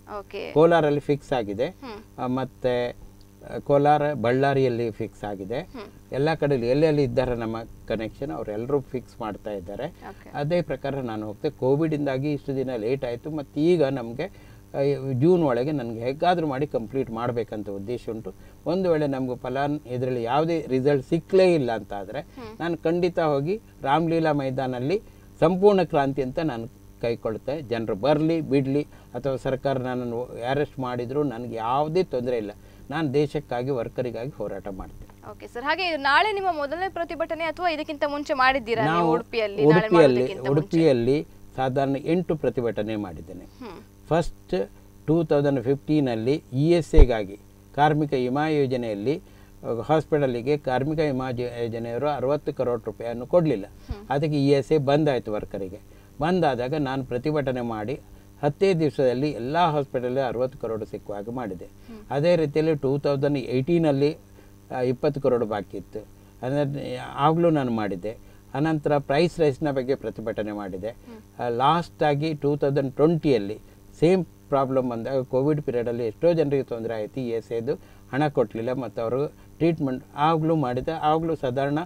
ಓಕೆ ಕೋಲಾರಲ್ಲಿ ಫಿಕ್ಸ್ ಆಗಿದೆ ಆ, ಮತ್ತೆ ಆ, ಕೋಲಾರ ಬಳ್ಳಾರಿಯಲ್ಲಿ ಫಿಕ್ಸ್ ಆಗಿದೆ ಎಲ್ಲ ಕಡೆಯಲ್ಲಿ ಎಲ್ಲೆಲ್ಲಿ ಇದ್ದಾರೆ ನಮ್ಮ ಕನೆಕ್ಷನ್ ಅವರೆಲ್ಲರೂ ಫಿಕ್ಸ್ ಮಾಡ್ತಾ ಇದ್ದಾರೆ ಓಕೆ ಅದೇ ಪ್ರಕಾರ ನಾನು ಹೋಗ್ತೆ ಕೋವಿಡಿಂದಾಗಿ ಇಷ್ಟು ದಿನ ಲೇಟ್ ಆಯಿತು ಮತ್ತು ಈಗ ನಮಗೆ ಜೂನ್ ಒಳಗೆ ನನಗೆ ಹೇಗಾದರೂ ಮಾಡಿ ಕಂಪ್ಲೀಟ್ ಮಾಡಬೇಕಂತ ಉದ್ದೇಶ ಉಂಟು ಒಂದು ವೇಳೆ ನಮಗೂ ಫಲಾನ್ ಇದರಲ್ಲಿ ಯಾವುದೇ ರಿಸಲ್ಟ್ ಸಿಕ್ಕಲೇ ಇಲ್ಲ ಅಂತ ಆದರೆ ನಾನು ಖಂಡಿತ ಹೋಗಿ ರಾಮಲೀಲಾ ಮೈದಾನಲ್ಲಿ ಸಂಪೂರ್ಣ ಕ್ರಾಂತಿ ಅಂತ ನಾನು ಕೈಕೊಳ್ತೆ ಜನರು ಬರಲಿ ಬಿಡಲಿ ಅಥವಾ ಸರ್ಕಾರ ನನ್ನನ್ನು ಅರೆಸ್ಟ್ ಮಾಡಿದರೂ ನನಗೆ ಯಾವುದೇ ತೊಂದರೆ ಇಲ್ಲ ನಾನು ದೇಶಕ್ಕಾಗಿ ವರ್ಕರಿಗಾಗಿ ಹೋರಾಟ ಮಾಡ್ತೇನೆ ಓಕೆ ಸರ್ ಹಾಗೆ ನಾಳೆ ನಿಮ್ಮ ಮೊದಲನೇ ಪ್ರತಿಭಟನೆ ಅಥವಾ ಇದಕ್ಕಿಂತ ಮುಂಚೆ ಮಾಡಿದ್ದೀರಾ ನೀವು ನಾವು ಉಡುಪಿಯಲ್ಲಿ ನಾಳೆ ಉಡುಪಿಯಲ್ಲಿ ಮಾಡೋದಕ್ಕಿಂತ ಮುಂಚೆ ಉಡುಪಿಯಲ್ಲಿ ಸಾಧಾರಣ ಎಂಟು ಪ್ರತಿಭಟನೆ ಮಾಡಿದ್ದೇನೆ ಫಸ್ಟ್ ಟೂ ತೌಸಂಡ್ ಫಿಫ್ಟೀನಲ್ಲಿ ಇ ಎಸ್ ಎಗಾಗಿ ಕಾರ್ಮಿಕ ವಿಮಾ ಯೋಜನೆಯಲ್ಲಿ ಹಾಸ್ಪಿಟಲಿಗೆ ಕಾರ್ಮಿಕ ವಿಮಾ ಜ- ಯೋಜನೆಯವರು ಅರವತ್ತು ಕರೋಡ್ ರೂಪಾಯಿಯನ್ನು ಕೊಡಲಿಲ್ಲ ಅದಕ್ಕೆ ಇ ಎಸ್ ಎ ಬಂದಾಯಿತು ವರ್ಕರಿಗೆ ಬಂದಾದಾಗ ನಾನು ಪ್ರತಿಭಟನೆ ಮಾಡಿ ಹತ್ತೇ ದಿವಸದಲ್ಲಿ ಎಲ್ಲ ಹಾಸ್ಪಿಟಲ್ ಅರವತ್ತು ಕರೋಡು ಸಿಕ್ಕುವ ಹಾಗೆ ಮಾಡಿದೆ ಅದೇ ರೀತಿಯಲ್ಲಿ ಟೂ ತೌಸಂಡ್ ಏಯ್ಟೀನಲ್ಲಿ ಇಪ್ಪತ್ತು ಕರೋಡು ಬಾಕಿ ಇತ್ತು ಅಂದರೆ ಆಗಲೂ ನಾನು ಮಾಡಿದ್ದೆ ಅನಂತರ ಪ್ರೈಸ್ ರೈಸ್ನ ಬಗ್ಗೆ ಪ್ರತಿಭಟನೆ ಮಾಡಿದೆ ಲಾಸ್ಟಾಗಿ ಟೂ ತೌಸಂಡ್ ಟ್ವೆಂಟಿಯಲ್ಲಿ ಸೇಮ್ ಪ್ರಾಬ್ಲಮ್ ಬಂದಾಗ ಕೋವಿಡ್ ಪೀರಿಯಡಲ್ಲಿ ಎಷ್ಟೋ ಜನರಿಗೆ ತೊಂದರೆ ಆಯಿತು ಇ ಎಸ್ ಎದು ಹಣ ಕೊಡಲಿಲ್ಲ ಮತ್ತು ಅವರು ಟ್ರೀಟ್ಮೆಂಟ್ ಆಗಲೂ ಮಾಡಿದೆ ಆಗಲೂ ಸಾಧಾರಣ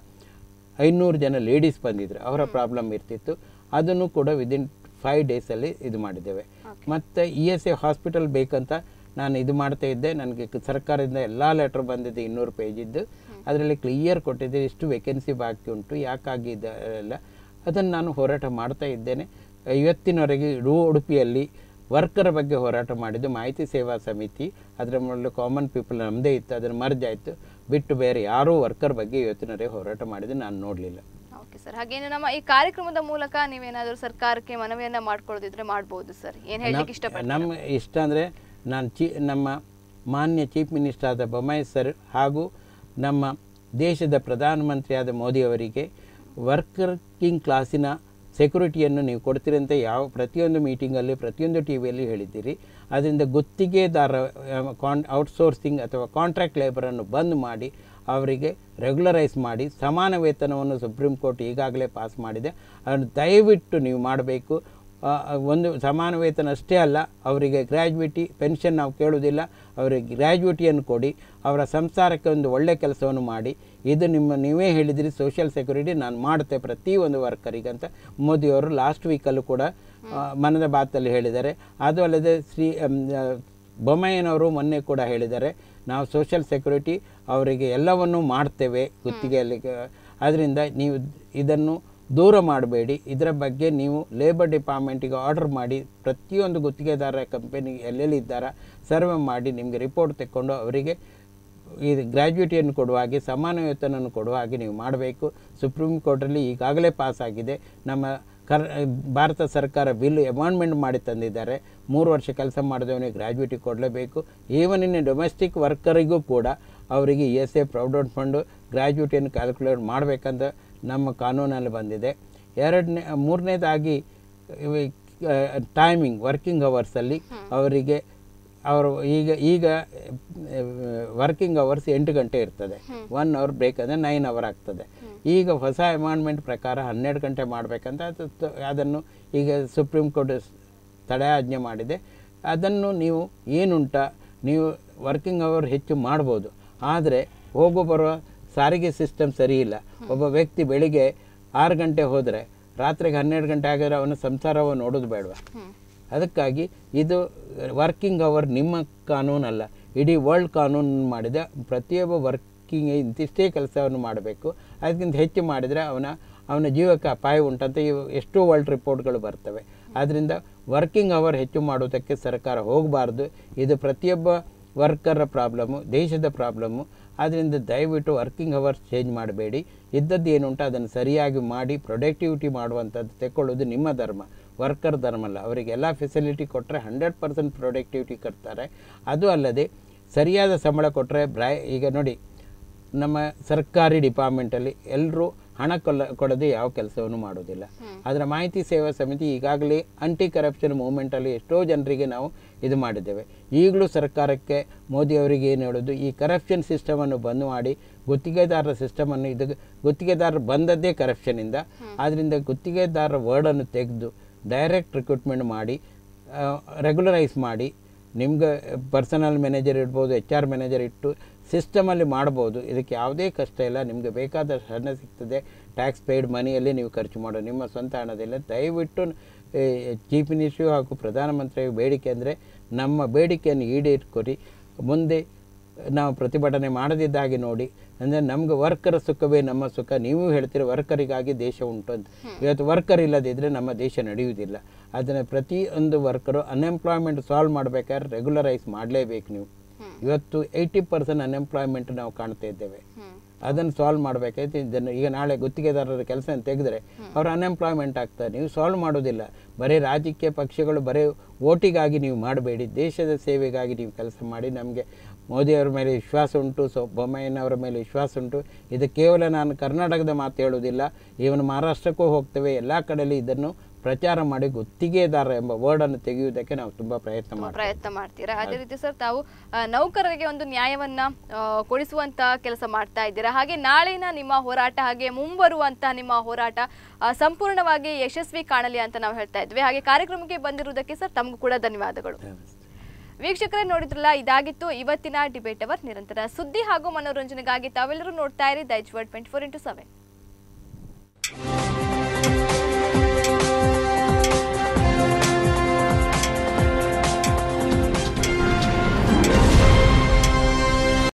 ಐನೂರು ಜನ ಲೇಡೀಸ್ ಬಂದಿದ್ರು ಅವರ ಪ್ರಾಬ್ಲಮ್ ಇರ್ತಿತ್ತು ಅದನ್ನು ಕೂಡ ವಿದಿನ್ ಫೈವ್ ಡೇಸಲ್ಲಿ ಇದು ಮಾಡಿದ್ದೇವೆ ಮತ್ತು ಇ ಎಸ್ ಎ ಹಾಸ್ಪಿಟಲ್ ಬೇಕಂತ ನಾನು ಇದು ಮಾಡ್ತಾ ಇದ್ದೆ ನನಗೆ ಕ- ಸರ್ಕಾರದಿಂದ ಎಲ್ಲ ಲೆಟ್ರ್ ಬಂದಿದೆ ಇನ್ನೂರು ಪೇಜಿದ್ದು ಅದರಲ್ಲಿ ಕ್ಲಿಯರ್ ಕೊಟ್ಟಿದ್ದೆ ಇಷ್ಟು ವೇಕೆನ್ಸಿ ಬಾಕಿ ಉಂಟು ಯಾಕಾಗಿದೆ ಎಲ್ಲ ಅದನ್ನು ನಾನು ಹೋರಾಟ ಮಾಡ್ತಾ ಇದ್ದೇನೆ ಇವತ್ತಿನವರೆಗೆ ಇಡೂ ಉಡುಪಿಯಲ್ಲಿ ವರ್ಕರ್ ಬಗ್ಗೆ ಹೋರಾಟ ಮಾಡಿದ್ದು ಮಾಹಿತಿ ಸೇವಾ ಸಮಿತಿ ಅದರ ಮೂಲಕ ಕಾಮನ್ ಪೀಪಲ್ ನಮ್ಮದೇ ಇತ್ತು ಅದನ್ನು ಮರ್ಜ್ ಆಯಿತು ಬಿಟ್ಟು ಬೇರೆ ಯಾರೂ ವರ್ಕರ್ ಬಗ್ಗೆ ಇವತ್ತಿನವರೆಗೆ ಹೋರಾಟ ಮಾಡಿದ್ದು ನಾನು ನೋಡಲಿಲ್ಲ ಓಕೆ ಸರ್ ಹಾಗೇನು ನಮ್ಮ ಈ ಕಾರ್ಯಕ್ರಮದ ಮೂಲಕ ನೀವೇನಾದರೂ ಸರ್ಕಾರಕ್ಕೆ ಮನವಿಯನ್ನ ಮಾಡ್ಕೊಳ್ಳೋದಿದ್ರೆ ಮಾಡ್ಬೋದು ಸರ್ ಏನ್ ಹೇಳಲಿಕ್ಕೆ ಇಷ್ಟಪಡ್ತೀರಾ ನಮ್ಮ ಇಷ್ಟ ಅಂದರೆ ನಾನು ಚೀ ನಮ್ಮ ಮಾನ್ಯ ಚೀಫ್ ಮಿನಿಸ್ಟರ್ ಆದ ಬೊಮ್ಮಾಯಿ ಸರ್ ಹಾಗೂ ನಮ್ಮ ದೇಶದ ಪ್ರಧಾನಮಂತ್ರಿಯಾದ ಮೋದಿಯವರಿಗೆ ವರ್ಕಿಂಗ್ ಕ್ಲಾಸಿನ ಸೆಕ್ಯೂರಿಟಿಯನ್ನು ನೀವು ಕೊಡ್ತೀರಿ ಅಂತ ಯಾವ ಪ್ರತಿಯೊಂದು ಮೀಟಿಂಗಲ್ಲಿ ಪ್ರತಿಯೊಂದು ಟಿ ವಿಯಲ್ಲಿ ಹೇಳಿದ್ದೀರಿ ಅದರಿಂದ ಗುತ್ತಿಗೆದಾರ ಕಾನ್ ಔಟ್ಸೋರ್ಸಿಂಗ್ ಅಥವಾ ಕಾಂಟ್ರಾಕ್ಟ್ ಲೇಬರನ್ನು ಬಂದ್ ಮಾಡಿ ಅವರಿಗೆ ರೆಗ್ಯುಲರೈಸ್ ಮಾಡಿ ಸಮಾನ ವೇತನವನ್ನು ಸುಪ್ರೀಂ ಕೋರ್ಟ್ ಈಗಾಗಲೇ ಪಾಸ್ ಮಾಡಿದೆ ಅದನ್ನು ದಯವಿಟ್ಟು ನೀವು ಮಾಡಬೇಕು ಆ, ಒಂದು ಸಮಾನ ವೇತನ ಅಷ್ಟೇ ಅಲ್ಲ ಅವರಿಗೆ ಗ್ರ್ಯಾಜುಯಿಟಿ ಪೆನ್ಷನ್ ನಾವು ಕೇಳುವುದಿಲ್ಲ ಅವರಿಗೆ ಗ್ರ್ಯಾಜುಯಿಟಿಯನ್ನು ಕೊಡಿ ಅವರ ಸಂಸಾರಕ್ಕೆ ಒಂದು ಒಳ್ಳೆಯ ಕೆಲಸವನ್ನು ಮಾಡಿ ಇದು ನಿಮ್ಮ ನೀವೇ ಹೇಳಿದಿರಿ ಸೋಷಿಯಲ್ ಸೆಕ್ಯೂರಿಟಿ ನಾನು ಮಾಡುತ್ತೆ ಪ್ರತಿಯೊಂದು ವರ್ಕರಿಗೆ ಅಂತ ಮೋದಿಯವರು ಲಾಸ್ಟ್ ವೀಕಲ್ಲೂ ಕೂಡ ಆ, ಮನದ ಮಾತಲ್ಲಿ ಹೇಳಿದ್ದಾರೆ ಅದು ಅಲ್ಲದೆ ಶ್ರೀ ಎಂ, ಆ, ಬೊಮ್ಮಾಯಿಯನವರು ಮೊನ್ನೆ ಕೂಡ ಹೇಳಿದ್ದಾರೆ ನಾವು ಸೋಷಿಯಲ್ ಸೆಕ್ಯೂರಿಟಿ ಅವರಿಗೆ ಎಲ್ಲವನ್ನೂ ಮಾಡ್ತೇವೆ ಗುತ್ತಿಗೆಯಲ್ಲಿ ಅದರಿಂದ ನೀವು ಇದನ್ನು ದೂರ ಮಾಡಬೇಡಿ ಇದರ ಬಗ್ಗೆ ನೀವು ಲೇಬರ್ ಡಿಪಾರ್ಟ್ಮೆಂಟಿಗೆ ಆರ್ಡರ್ ಮಾಡಿ ಪ್ರತಿಯೊಂದು ಗುತ್ತಿಗೆದಾರ ಕಂಪನಿ ಎಲ್ಲೆಲ್ಲಿ ಇದ್ದಾರ ಸರ್ವೆ ಮಾಡಿ ನಿಮಗೆ ರಿಪೋರ್ಟ್ ತೆಕ್ಕೊಂಡು ಅವರಿಗೆ ಈ ಗ್ರ್ಯಾಜುಯಿಟಿಯನ್ನು ಕೊಡುವ ಹಾಗೆ ಸಮಾನ ವೇತನವನ್ನು ಕೊಡುವ ಹಾಗೆ ನೀವು ಮಾಡಬೇಕು ಸುಪ್ರೀಂ ಕೋರ್ಟಲ್ಲಿ ಈಗಾಗಲೇ ಪಾಸ್ ಆಗಿದೆ ನಮ್ಮ ಕರ್ ಭಾರತ ಸರ್ಕಾರ ಬಿಲ್ ಅಮಾಂಡ್ಮೆಂಟ್ ಮಾಡಿ ತಂದಿದ್ದಾರೆ ಮೂರು ವರ್ಷ ಕೆಲಸ ಮಾಡಿದವನಿಗೆ ಗ್ರ್ಯಾಜುಯಿಟಿ ಕೊಡಲೇಬೇಕು ಈವನ್ ಇನ್ ಡೊಮೆಸ್ಟಿಕ್ ವರ್ಕರಿಗೂ ಕೂಡ ಅವರಿಗೆ E S A provident fund ಗ್ರ್ಯಾಜುಯಿಟಿಯನ್ನು ಕ್ಯಾಲ್ಕುಲೇಟ್ ಮಾಡಬೇಕಂತ ನಮ್ಮ ಕಾನೂನಲ್ಲಿ ಬಂದಿದೆ ಎರಡನೇ ಮೂರನೇದಾಗಿ ಟೈಮಿಂಗ್ ವರ್ಕಿಂಗ್ ಅವರ್ಸಲ್ಲಿ ಅವರಿಗೆ ಅವರು ಈಗ ಈಗ ವರ್ಕಿಂಗ್ ಅವರ್ಸ್ ಎಂಟು ಗಂಟೆ ಇರ್ತದೆ ಒನ್ ಅವರ್ ಬ್ರೇಕ್ ಅಂದರೆ ನೈನ್ ಅವರ್ ಆಗ್ತದೆ ಈಗ ಹೊಸ ಅಮಾಂಡ್ಮೆಂಟ್ ಪ್ರಕಾರ ಹನ್ನೆರಡು ಗಂಟೆ ಮಾಡಬೇಕಂತ ಅದು ತ- ಅದನ್ನು ಈಗ ಸುಪ್ರೀಂ ಕೋರ್ಟ್ ಸ್- ತಡೆಯಾಜ್ಞೆ ಮಾಡಿದೆ ಅದನ್ನು ನೀವು ಏನುಂಟ ನೀವು ವರ್ಕಿಂಗ್ ಅವರ್ ಹೆಚ್ಚು ಮಾಡ್ಬೋದು ಆದರೆ ಹೋಗೋ ಬರುವ ಸಾರಿಗೆ ಸಿಸ್ಟಮ್ ಸರಿ ಇಲ್ಲ ಒಬ್ಬ ವ್ಯಕ್ತಿ ಬೆಳಿಗ್ಗೆ ಆರು ಗಂಟೆ ಹೋದರೆ ರಾತ್ರಿಗೆ ಹನ್ನೆರಡು ಗಂಟೆ ಆಗಿದ್ರೆ ಅವನ ಸಂಸಾರವನ್ನು ನೋಡೋದು ಬೇಡವಾ ಅದಕ್ಕಾಗಿ ಇದು ವರ್ಕಿಂಗ್ ಅವರ್ ನಿಮ್ಮ ಕಾನೂನಲ್ಲ ಇಡೀ ವರ್ಲ್ಡ್ ಕಾನೂನು ಮಾಡಿದ ಪ್ರತಿಯೊಬ್ಬ ವರ್ಕಿಂಗ್ ಇಂತಿಷ್ಟೇ ಕೆಲಸವನ್ನು ಮಾಡಬೇಕು ಅದಕ್ಕಿಂತ ಹೆಚ್ಚು ಮಾಡಿದರೆ ಅವನ ಅವನ ಜೀವಕ್ಕೆ ಅಪಾಯ ಉಂಟಂತ ಇವು ಎಷ್ಟೋ ವರ್ಲ್ಡ್ ರಿಪೋರ್ಟ್ಗಳು ಬರ್ತವೆ ಆದ್ದರಿಂದ ವರ್ಕಿಂಗ್ ಅವರ್ ಹೆಚ್ಚು ಮಾಡುವುದಕ್ಕೆ ಸರ್ಕಾರ ಹೋಗಬಾರ್ದು ಇದು ಪ್ರತಿಯೊಬ್ಬ ವರ್ಕರ ಪ್ರಾಬ್ಲಮ್ಮು ದೇಶದ ಪ್ರಾಬ್ಲಮ್ಮು ಆದ್ದರಿಂದ ದಯವಿಟ್ಟು ವರ್ಕಿಂಗ್ ಅವರ್ಸ್ ಚೇಂಜ್ ಮಾಡಬೇಡಿ ಇದ್ದದ್ದು ಏನುಂಟು ಅದನ್ನು ಸರಿಯಾಗಿ ಮಾಡಿ ಪ್ರೊಡಕ್ಟಿವಿಟಿ ಮಾಡುವಂಥದ್ದು ತೆಕ್ಕೊಳ್ಳೋದು ನಿಮ್ಮ ಧರ್ಮ ವರ್ಕರ್ ಧರ್ಮ ಅಲ್ಲ ಅವರಿಗೆ ಎಲ್ಲ ಫೆಸಿಲಿಟಿ ಕೊಟ್ಟರೆ ಹಂಡ್ರೆಡ್ ಪರ್ಸೆಂಟ್ ಪ್ರೊಡಕ್ಟಿವಿಟಿ ಕೊಡ್ತಾರೆ ಅದು ಅಲ್ಲದೆ ಸರಿಯಾದ ಸಂಬಳ ಕೊಟ್ಟರೆ ಬ್ರೈ ಈಗ ನೋಡಿ ನಮ್ಮ ಸರ್ಕಾರಿ ಡಿಪಾರ್ಟ್ಮೆಂಟಲ್ಲಿ ಎಲ್ಲರೂ ಹಣ ಕೊಲ್ಲ ಕೊಡದೆ ಯಾವ ಕೆಲಸವನ್ನು ಮಾಡೋದಿಲ್ಲ ಅದರ ಮಾಹಿತಿ ಸೇವಾ ಸಮಿತಿ ಈಗಾಗಲೇ ಆಂಟಿ ಕರಪ್ಷನ್ ಮೂವ್ಮೆಂಟಲ್ಲಿ ಎಷ್ಟೋ ಜನರಿಗೆ ನಾವು ಇದು ಮಾಡಿದ್ದೇವೆ ಈಗಲೂ ಸರ್ಕಾರಕ್ಕೆ ಮೋದಿ ಅವರಿಗೆ ಏನು ಹೇಳೋದು ಈ ಕರಪ್ಷನ್ ಸಿಸ್ಟಮನ್ನು ಬಂದ್ ಮಾಡಿ ಗುತ್ತಿಗೆದಾರರ ಸಿಸ್ಟಮನ್ನು ಇದು ಗುತ್ತಿಗೆದಾರರು ಬಂದದ್ದೇ ಕರಪ್ಷನಿಂದ ಆದ್ದರಿಂದ ಗುತ್ತಿಗೆದಾರರ ವರ್ಡನ್ನು ತೆಗೆದು ಡೈರೆಕ್ಟ್ ರಿಕ್ರೂಟ್ಮೆಂಟ್ ಮಾಡಿ ರೆಗ್ಯುಲರೈಸ್ ಮಾಡಿ ನಿಮ್ಗೆ ಪರ್ಸನಲ್ ಮ್ಯಾನೇಜರ್ ಇಡ್ಬೋದು ಎಚ್ ಆರ್ ಮ್ಯಾನೇಜರ್ ಇಟ್ಟು ಸಿಸ್ಟಮಲ್ಲಿ ಮಾಡ್ಬೋದು ಇದಕ್ಕೆ ಯಾವುದೇ ಕಷ್ಟ ಇಲ್ಲ ನಿಮಗೆ ಬೇಕಾದಷ್ಟು ಹಣ ಸಿಗ್ತದೆ ಟ್ಯಾಕ್ಸ್ ಪೇಯ್ಡ್ ಮನಿಯಲ್ಲಿ ನೀವು ಖರ್ಚು ಮಾಡೋ ನಿಮ್ಮ ಸ್ವಂತ ಹಣದಿಲ್ಲ ದಯವಿಟ್ಟು ಚೀಫ್ ಮಿನಿಸ್ಟ್ರು ಹಾಗೂ ಪ್ರಧಾನಮಂತ್ರಿ ಬೇಡಿಕೆ ಅಂದರೆ ನಮ್ಮ ಬೇಡಿಕೆಯನ್ನು ಈಡೇರಿಕೊರಿ ಮುಂದೆ ನಾವು ಪ್ರತಿಭಟನೆ ಮಾಡದಿದ್ದಾಗಿ ನೋಡಿ ಅಂದರೆ ನಮ್ಗೆ ವರ್ಕರ್ ಸುಖವೇ ನಮ್ಮ ಸುಖ ನೀವು ಹೇಳ್ತೀರಿ ವರ್ಕರಿಗಾಗಿ ದೇಶ ಉಂಟು ಅಂತ ಇವತ್ತು ವರ್ಕರ್ ಇಲ್ಲದಿದ್ದರೆ ನಮ್ಮ ದೇಶ ನಡೆಯುವುದಿಲ್ಲ ಅದನ್ನು ಪ್ರತಿಯೊಂದು ವರ್ಕರು ಅನ್ಎಂಪ್ಲಾಯ್ಮೆಂಟ್ ಸಾಲ್ವ್ ಮಾಡಬೇಕಾದ್ರೆ ರೆಗ್ಯುಲರೈಸ್ ಮಾಡಲೇಬೇಕು ನೀವು ಇವತ್ತು ಏಯ್ಟಿ ಪರ್ಸೆಂಟ್ ಅನ್ಎಂಪ್ಲಾಯ್ಮೆಂಟ್ ನಾವು ಕಾಣ್ತಾ ಇದ್ದೇವೆ ಅದನ್ನು ಸಾಲ್ವ್ ಮಾಡಬೇಕಾಯ್ತು ಇದನ್ನು ಈಗ ನಾಳೆ ಗುತ್ತಿಗೆದಾರರ ಕೆಲಸ ತೆಗೆದ್ರೆ ಅವ್ರು ಅನ್ಎಂಪ್ಲಾಯ್ಮೆಂಟ್ ಆಗ್ತಾರೆ ನೀವು ಸಾಲ್ವ್ ಮಾಡೋದಿಲ್ಲ ಬರೀ ರಾಜಕೀಯ ಪಕ್ಷಗಳು ಬರೀ ಓಟಿಗಾಗಿ ನೀವು ಮಾಡಬೇಡಿ ದೇಶದ ಸೇವೆಗಾಗಿ ನೀವು ಕೆಲಸ ಮಾಡಿ ನಮಗೆ ಮೋದಿಯವರ ಮೇಲೆ ವಿಶ್ವಾಸ ಉಂಟು ಸೊ ಬೊಮ್ಮಾಯಿನವರ ಮೇಲೆ ವಿಶ್ವಾಸ ಉಂಟು ಇದು ಕೇವಲ ನಾನು ಕರ್ನಾಟಕದ ಮಾತು ಹೇಳುವುದಿಲ್ಲ ಇವನು ಮಹಾರಾಷ್ಟ್ರಕ್ಕೂ ಹೋಗ್ತೇವೆ ಎಲ್ಲ ಕಡೆಯಲ್ಲಿ ಇದನ್ನು ಪ್ರಚಾರ ಮಾಡಿ ಗುತ್ತಿಗೆದಾರ ಎಂಬ ವರ್ಡನ್ನು ತೆಗೆಯುವುದಕ್ಕೆ ನಾವು ತುಂಬ ಪ್ರಯತ್ನ ಮಾಡ್ತೇವೆ ಪ್ರಯತ್ನ ಮಾಡ್ತೀರಾ ಅದೇ ರೀತಿ ಸರ್ ತಾವು ಆ, ನೌಕರರಿಗೆ ಒಂದು ನ್ಯಾಯವನ್ನ ಆ, ಕೊಡಿಸುವಂತ ಕೆಲಸ ಮಾಡ್ತಾ ಇದ್ದೀರಾ ಹಾಗೆ ನಾಳಿನ ನಿಮ್ಮ ಹೋರಾಟ ಹಾಗೆ ಮುಂಬರುವಂತಹ ನಿಮ್ಮ ಹೋರಾಟ ಆ, ಸಂಪೂರ್ಣವಾಗಿ ಯಶಸ್ವಿ ಕಾಣಲಿ ಅಂತ ನಾವು ಹೇಳ್ತಾ ಇದ್ವಿ ಹಾಗೆ ಕಾರ್ಯಕ್ರಮಕ್ಕೆ ಬಂದಿರುವುದಕ್ಕೆ ಸರ್ ತಮಗೂ ಕೂಡ ಧನ್ಯವಾದಗಳು ವೀಕ್ಷಕರೇ ನೋಡಿದ್ರಲ್ಲ ಇದಾಗಿತ್ತು ಇವತ್ತಿನ ಡಿಬೇಟ್ ಅವರ್ ನಿರಂತರ ಸುದ್ದಿ ಹಾಗೂ ಮನೋರಂಜನೆಗಾಗಿ ತಾವೆಲ್ಲರೂ ನೋಡ್ತಾ ಇರಿ Daiji world twenty four into seven